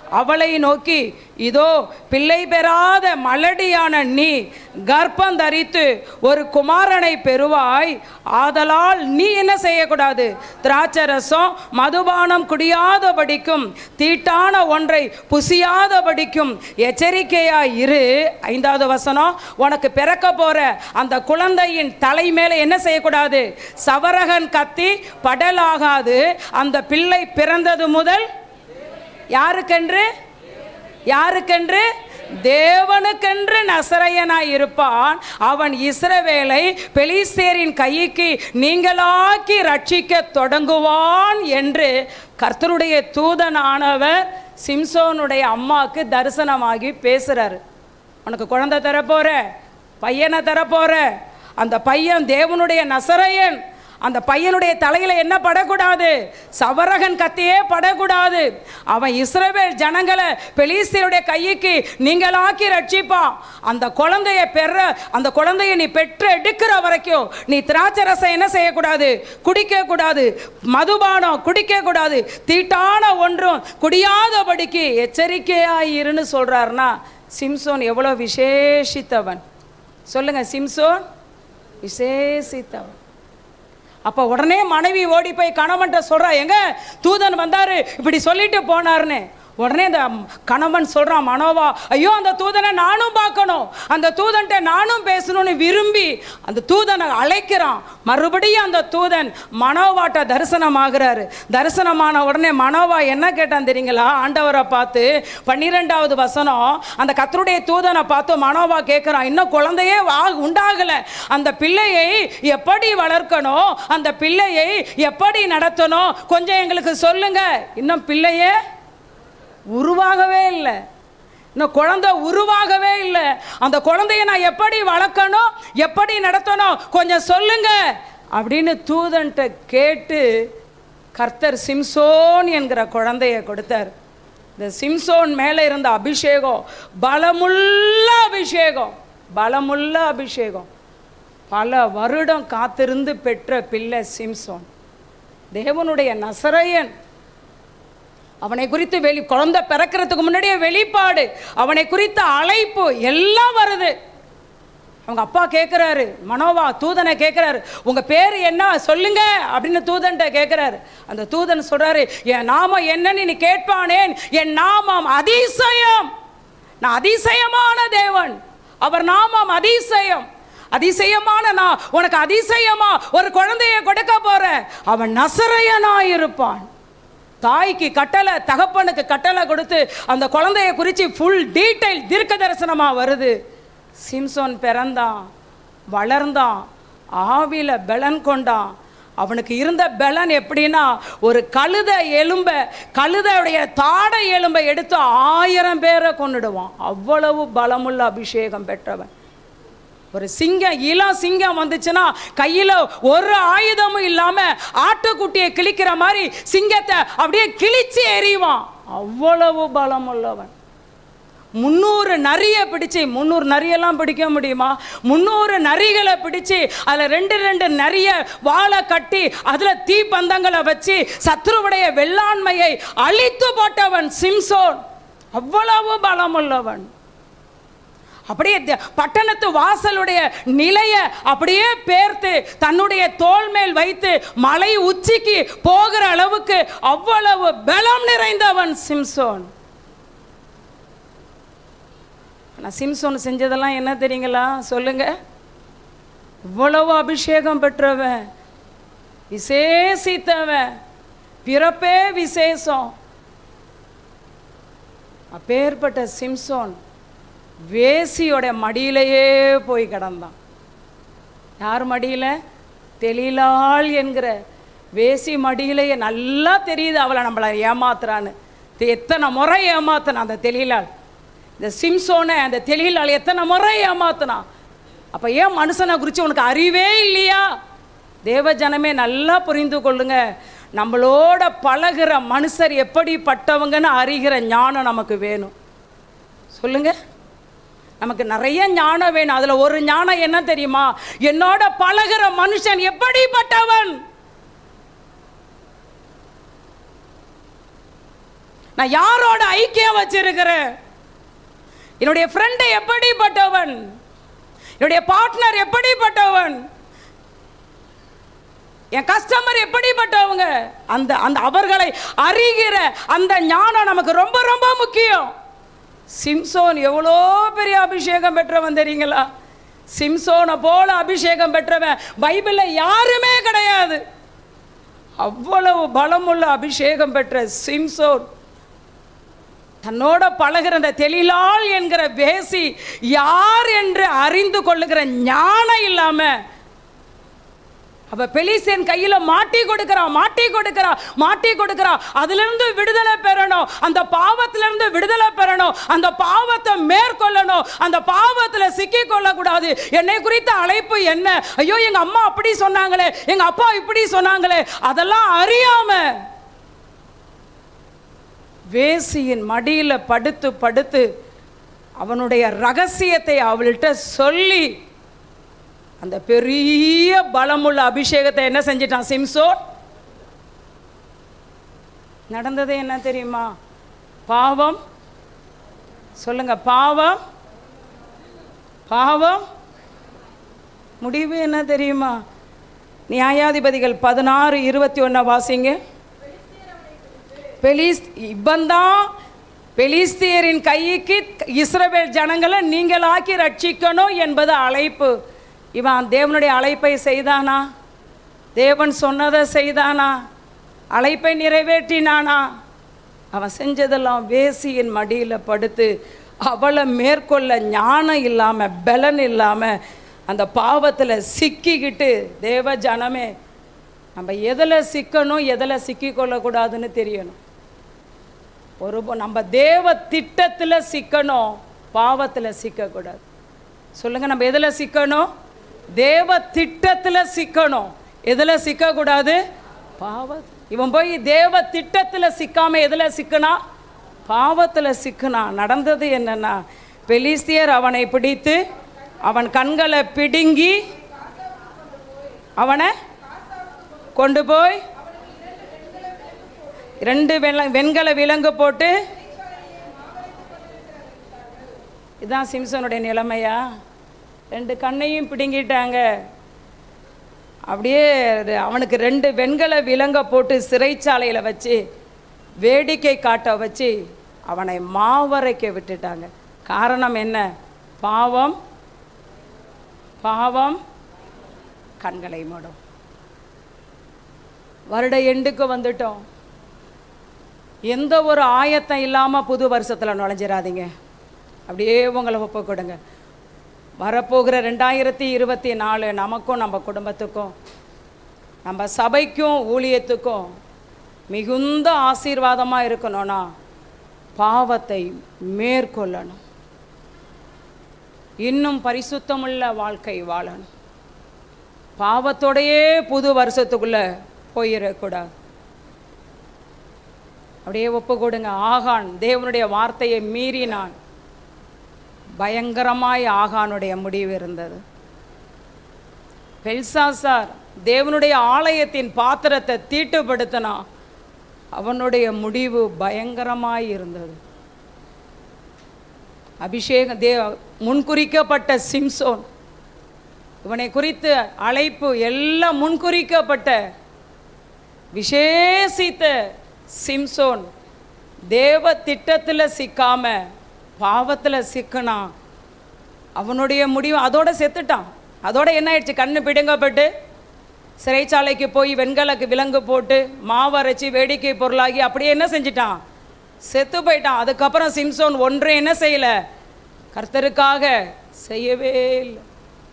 அவளை நோக்கி இதோ பிள்ளை பெறாத மலடியான நீ கர்ப்பம் தரித்து ஒரு குமாரனை பெறுவாய் ஆதலால் நீ என்ன செய்யக்கூடாது திராட்சரசம் மதுபானம் குடியாதபடிக்கும் தீட்டான ஒன்றை புசியாதபடிக்கும் எச்சரிக்கையாய் இரு ஐந்தாவது வசனம் உனக்கு பிறக்க போற அந்த குழந்தையின் தலை மேலே என்ன செய்யக்கூடாது சவரகன் கத்தி படலாகாது அந்த பிள்ளை பிறந்தது முதல் யாருக்கென்று யாருக்கென்று தேவனுக்கென்று நசரையனாய் இருப்பான் அவன் இஸ்ரவேலை பெலிஸ்தேரின் கைக்கு நீங்களாக்கி ரட்சிக்க தொடங்குவான் என்று கர்த்தருடைய தூதனானவர் சிம்சோனுடைய அம்மாவுக்கு தரிசனமாகி பேசுறாரு உனக்கு குழந்தை தரப்போற பையனை தரப்போற அந்த பையன் தேவனுடைய நசரையன் அந்த பையனுடைய தலையில என்ன படக்கூடாது சவரகன் கத்தியே படக்கூடாது அவன் இஸ்ரவேல் ஜனங்களை பெலிஸ்தீருடைய கைக்கு நீங்களாக்கி ரட்சிப்பான் அந்த குழந்தைய பெற அந்த குழந்தைய நீ பெற்று எடுக்கிற வரைக்கும் நீ திராட்சை ரசம் என்ன செய்யக்கூடாது குடிக்க கூடாது மதுபானம் குடிக்க கூடாது தீட்டான ஒன்றும் குடியாதபடிக்கு எச்சரிக்கையாய் இருன்னு சொல்றாருன்னா சிம்சோன் எவ்வளோ விசேஷித்தவன் சொல்லுங்க சிம்சோன் விசேஷித்தவன் அப்போ உடனே மனைவி ஓடி போய் கணவன்கிட்ட சொல்றா எங்க தூதன் வந்தாரு இப்படி சொல்லிட்டு போனாருன்னு உடனே அந்த கணவன் சொல்றான் மனோவா ஐயோ அந்த தூதனை நானும் பார்க்கணும் அந்த தூதன்ட்ட நானும் பேசணும்னு விரும்பி அந்த தூதனை அழைக்கிறான் மறுபடியும் அந்த தூதன் மனோவாட்ட தரிசனமாகிறாரு தரிசனமான உடனே மனோவா என்ன கேட்டான் தெரியுங்களா ஆண்டவரை பார்த்து பன்னிரெண்டாவது வசனம் அந்த கத்தருடைய தூதனை பார்த்து மனோவா கேட்குறான் இன்னும் குழந்தையே வா உண்டாகலை அந்த பிள்ளையை எப்படி வளர்க்கணும் அந்த பிள்ளையை எப்படி நடத்தணும் கொஞ்சம் எங்களுக்கு சொல்லுங்க இன்னும் பிள்ளையே உருவாகவே இல்லை இன்னும் குழந்தை உருவாகவே இல்லை அந்த குழந்தைய நான் எப்படி வளர்க்கணும் எப்படி நடத்தணும் கொஞ்சம் சொல்லுங்க அப்படின்னு தூதன்ட்ட கேட்டு கர்த்தர் சிம்சோன் என்கிற குழந்தைய கொடுத்தார் இந்த சிம்சோன் மேலே இருந்த அபிஷேகம் பலமுள்ள அபிஷேகம் பலமுள்ள அபிஷேகம் பல வருடம் காத்திருந்து பெற்ற பிள்ளை சிம்சோன் தேவனுடைய நசரையன் அவனை குறித்து வெளி குழந்தை பிறக்கிறதுக்கு முன்னாடியே வெளிப்பாடு அவனை குறித்த அழைப்பு எல்லாம் வருது அவங்க அப்பா கேட்குறாரு மனோவா தூதனை கேட்குறாரு உங்கள் பேர் என்ன சொல்லுங்க அப்படின்னு தூதன்ட்ட கேட்குறாரு அந்த தூதன் சொல்கிறாரு என் நாமம் என்னன்னு நீ கேட்பானேன் என் நாமம் அதிசயம் நான் அதிசயமான தேவன் அவர் நாமம் அதிசயம் அதிசயமான நான் உனக்கு அதிசயமா ஒரு குழந்தைய கொடுக்க போறேன் அவன் நசரையனாய் இருப்பான் தாய்க்கு கட்டளை தகப்பனுக்கு கட்டளை கொடுத்து அந்த குழந்தைய குறித்து ஃபுல் டீட்டெயில் தீர்க்க தரிசனமாக வருது சிம்சோன் பிறந்தான் வளர்ந்தான் ஆவில பலன் கொண்டான் அவனுக்கு இருந்த பலன் எப்படின்னா ஒரு கழுத எலும்பை கழுதையுடைய தாடை எலும்பை எடுத்து ஆயிரம் பேரை கொன்னுடுவான் அவ்வளவு பலமுள்ள அபிஷேகம் பெற்றவன் ஒரு சிங்கம் இளம் சிங்கம் வந்துச்சுன்னா கையில் ஒரு ஆயுதமும் இல்லாமல் ஆட்டுக்குட்டியை கிழிக்கிற மாதிரி சிங்கத்தை அப்படியே கிழிச்சு எறிவான் அவ்வளவு பலம் உள்ளவன் முந்நூறு நரியை பிடிச்சு முந்நூறு நரியெல்லாம் பிடிக்க முடியுமா முந்நூறு நரிகளை பிடிச்சு அதில் ரெண்டு ரெண்டு நரிய வாழை கட்டி அதில் தீப்பந்தங்களை வச்சு சத்ருவுடைய வெள்ளாண்மையை அழித்து போட்டவன் சிம்சோன் அவ்வளவு பலம் உள்ளவன் அப்படியே த- பட்டணத்து வாசலுடைய நிலைய அப்படியே பேர்த்து தன்னுடைய தோள் மேல் வைத்து மலை உச்சிக்கு போகிற அளவுக்கு அவ்வளவு பலம் நிறைந்தவன் சிம்சோன் ஆனால் சிம்சோன் செஞ்சதெல்லாம் என்ன தெரியுங்களா சொல்லுங்க இவ்வளவு அபிஷேகம் பெற்றவன் விசேஷித்தவன் பிறப்பே விசேஷம் அப்பேற்பட்ட சிம்சோன் வேசியோட மடியிலேயே போய் கிடந்தான் யார் மடியில் தெளிலாள் என்கிற வேசி மடியிலேயே நல்லா தெரியுது அவளை நம்மளை ஏமாத்துறான்னு தெ- எத்தனை முறை ஏமாத்தினான் அந்த தெளிலாள் இந்த சிம்சோனை அந்த தெளிலாள் எத்தனை முறை ஏமாத்தினான் அப்போ ஏன் மனுஷனை குறித்து உனக்கு அறிவே இல்லையா தேவ ஜனமே நல்லா புரிந்து கொள்ளுங்க நம்மளோட பழகுற மனுஷர் எப்படிப்பட்டவங்கன்னு அறிகிற ஞானம் நமக்கு வேணும் சொல்லுங்க நமக்கு நிறைய ஞானம் வேணும் அதுல ஒரு ஞானம் என்ன தெரியுமா என்னோட பழகுற மனுஷன் எப்படிப்பட்டவன் நான் யாரோட ஐக்கியம் வச்சிருக்கிறேன் என்னுடைய ஃப்ரெண்டு எப்படிப்பட்டவன் என்னுடைய பார்ட்னர் எப்படிப்பட்டவன் என் கஸ்டமர் எப்படிப்பட்டவங்க அந்த அந்த அவர்களை அறிகிற அந்த ஞானம் நமக்கு ரொம்ப ரொம்ப முக்கியம் சிம்சோன் எவ்வளோ பெரிய அபிஷேகம் பெற்றவன் தெரியுங்களா சிம்சோனை போல அபிஷேகம் பெற்றவன் பைபிளில் யாருமே கிடையாது அவ்வளவு பலமுள்ள அபிஷேகம் பெற்ற சிம்சோன் தன்னோட பழகிற அந்த தெளிலாள் என்கிற பேசி யார் என்று அறிந்து கொள்ளுகிற ஞானம் இல்லாம அவ பெலிசேன் கையில மாட்டி கொடுக்கிறா மாட்டி கொடுக்கிறா மாட்டி கொடுக்கிறா அதுல இருந்து விடுதலை பெறணும் அந்த பாவத்துல இருந்து விடுதலை பெறணும் அந்த பாவத்தை மேற்கொள்ளணும் அந்த பாவத்துல சிக்கி கொள்ளக்கூடாது என்னை குறித்த அழைப்பு என்ன ஐயோ எங்க அம்மா அப்படி சொன்னாங்களே எங்க அப்பா இப்படி சொன்னாங்களே அதெல்லாம் அறியாம வேசியின் மடியில படுத்து படுத்து அவனுடைய ரகசியத்தை அவள்கிட்ட சொல்லி அந்த பெரிய பலமுள்ள அபிஷேகத்தை என்ன செஞ்சிட்டான் சிம்சோன் நடந்தது என்ன தெரியுமா பாவம் சொல்லுங்க பாவம் பாவம் முடிவு என்ன தெரியுமா நியாயாதிபதிகள் பதினாறு இருபத்தி ஒன்றை வாசிங்க பெலிஸ் இப்பந்தான் பெலிஸ்தியரின் கைக்கு இஸ்ரவேல் ஜனங்களை நீங்களாக்கி ரட்சிக்கணும் என்பது அழைப்பு இவன் தேவனுடைய அழைப்பை செய்தானா தேவன் சொன்னதை செய்தானா அழைப்பை நிறைவேற்றினானா அவன் செஞ்சதெல்லாம் வேசியின் மடியில் படுத்து அவளை மேற்கொள்ள ஞானம் இல்லாமல் பலன் இல்லாமல் அந்த பாவத்தில் சிக்கிக்கிட்டு தேவ ஜனமே நம்ம எதில் சிக்கணும் எதில் சிக்கிக்கொள்ளக்கூடாதுன்னு தெரியணும் ஒரு பொ- நம்ம தேவ திட்டத்தில் சிக்கணும் பாவத்தில் சிக்கக்கூடாது சொல்லுங்க நம்ம எதில் சிக்கணும் தேவ திட்டத்தில் சிக்கணும் எதில் சிக்கக்கூடாது பாவ இவன் போய் தேவ திட்டத்தில் சிக்காம எதில் சிக்கனா பாவத்தில் சிக்கனா நடந்தது என்னன்னா பெலிஸ்தியர் அவனை பிடித்து அவன் கண்களை பிடுங்கி அவனை கொண்டு போய் ரெண்டு வெள்ள வெண்கல விலங்கு போட்டு இதான் சிம்சனுடைய நிலைமையா ரெண்டு கண்ணையும் பிடுங்கிட்டாங்க அப்படியே ரெ- அவனுக்கு ரெண்டு வெண்கல விலங்க போட்டு சிறைச்சாலையில் வச்சு வேடிக்கை காட்ட வச்சு அவனை மாவரைக்க விட்டுட்டாங்க காரணம் என்ன பாவம் பாவம் கண்களை மூடும் வருட எண்டுக்கு வந்துட்டோம் எந்த ஒரு ஆயத்தம் இல்லாமல் புது வருஷத்தில் நுழைஞ்சிடாதீங்க அப்படியே உங்களை ஒப்பு கொடுங்க வரப்போகிற ரெண்டாயிரத்தி இருபத்தி நாலு நமக்கும் நம்ம குடும்பத்துக்கும் நம்ம சபைக்கும் ஊழியத்துக்கும் மிகுந்த ஆசீர்வாதமாக இருக்கணும்னா பாவத்தை மேற்கொள்ளணும் இன்னும் பரிசுத்தமுள்ள வாழ்க்கை வாழணும் பாவத்தோடையே புது வருஷத்துக்குள்ளே போயிடக்கூடாது அப்படியே ஒப்பு கொடுங்க ஆகான் தேவனுடைய வார்த்தையை மீறினான் பயங்கரமாய் ஆகானுடைய முடிவு இருந்தது பெல்சாசார் தேவனுடைய ஆலயத்தின் பாத்திரத்தை தீட்டுப்படுத்தினான் அவனுடைய முடிவு பயங்கரமாய் இருந்தது அபிஷேக தே முன்குறிக்கப்பட்ட சிம்சோன் இவனை குறித்து அழைப்பு எல்லாம் முன்குறிக்கப்பட்ட விசேஷித்த சிம்சோன் தேவ திட்டத்தில் சிக்காம பாவத்தில் சிக்கினான் அவனுடைய முடிவு அதோட செத்துட்டான் அதோட என்ன ஆயிடுச்சு கண்ணு பிடுங்கப்பட்டு சிறைச்சாலைக்கு போய் வெண்கலக்கு விலங்கு போட்டு மாவு அரைச்சி வேடிக்கை பொருளாகி அப்படியே என்ன செஞ்சிட்டான் செத்து போயிட்டான் அதுக்கப்புறம் சிம்சோன் ஒன்றும் என்ன செய்யலை கர்த்தருக்காக செய்யவே இல்லை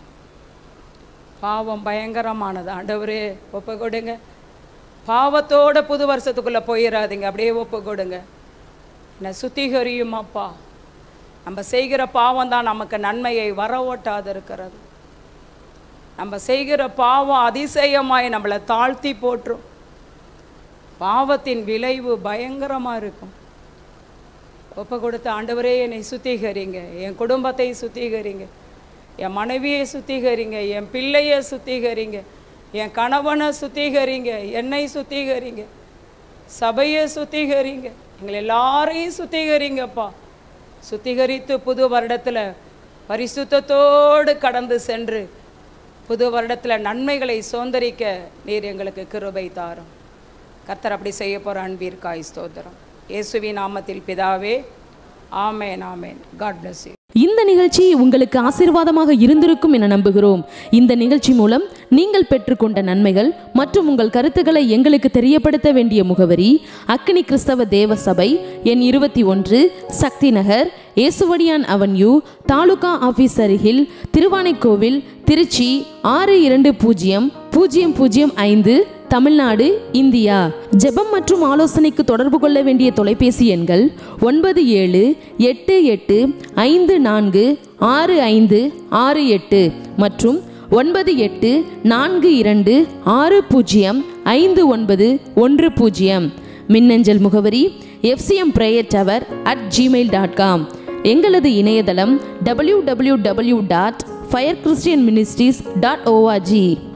பாவம் பயங்கரமானது ஆண்டவரே ஒப்பு கொடுங்க பாவத்தோட புது வருஷத்துக்குள்ளே போயிடாதீங்க அப்படியே ஒப்பு கொடுங்க என்னை சுத்திகரியும் அப்பா நம்ம செய்கிற பாவம் தான் நமக்கு நன்மையை வர ஓட்டாது இருக்கிறது நம்ம செய்கிற பாவம் அதிசயமாய் நம்மளை தாழ்த்தி போற்றும் பாவத்தின் விளைவு பயங்கரமாக இருக்கும் ஒப்பு கொடுத்த ஆண்டவரே என்னை சுத்திகரிங்க என் குடும்பத்தை சுத்திகரிங்க என் மனைவியை சுத்திகரிங்க என் பிள்ளையை சுத்திகரிங்க என் கணவனை சுத்திகரிங்க என்னை சுத்திகரிங்க சபையை சுத்திகரிங்க எங்களை எல்லாரையும் சுத்திகரிங்கப்பா சுத்திகரித்து புது வருடத்தில் பரிசுத்தத்தோடு கடந்து சென்று புது வருடத்தில் நன்மைகளை சுதந்திரிக்க நீர் எங்களுக்கு கிருபை தாரும் கர்த்தர் அப்படி செய்ய போகிற அன்பிற்காய் ஸ்தோத்திரம் இயேசுவின் நாமத்தில் பிதாவே ஆமேன் ஆமேன் காட் bless you இந்த நிகழ்ச்சி உங்களுக்கு ஆசீர்வாதமாக இருந்திருக்கும் என நம்புகிறோம் இந்த நிகழ்ச்சி மூலம் நீங்கள் பெற்றுக்கொண்ட நன்மைகள் மற்றும் உங்கள் கருத்துக்களை எங்களுக்கு தெரியப்படுத்த வேண்டிய முகவரி அக்கினி கிறிஸ்தவ தேவ சபை எண் இருபத்தி ஒன்று சக்தி நகர் ஏசுவடியான் அவென்யூ தாலுகா ஆபீஸ் அருகில் திருவானைக்கோவில் திருச்சி ஆறு இரண்டு பூஜ்ஜியம் பூஜ்ஜியம் பூஜ்ஜியம் ஐந்து தமிழ்நாடு இந்தியா ஜெபம் மற்றும் ஆலோசனைக்கு தொடர்பு கொள்ள வேண்டிய தொலைபேசி எண்கள் ஒன்பது ஏழு எட்டு எட்டு ஐந்து நான்கு ஆறு ஐந்து ஆறு எட்டு மற்றும் ஒன்பது எட்டு நான்கு இரண்டு ஆறு பூஜ்ஜியம் ஐந்து ஒன்பது ஒன்று பூஜ்ஜியம் மின்னஞ்சல் முகவரி FCM prayer tower at Gmail dot com எங்களது இணையதளம் W W W dot fire Christian ministries dot O R G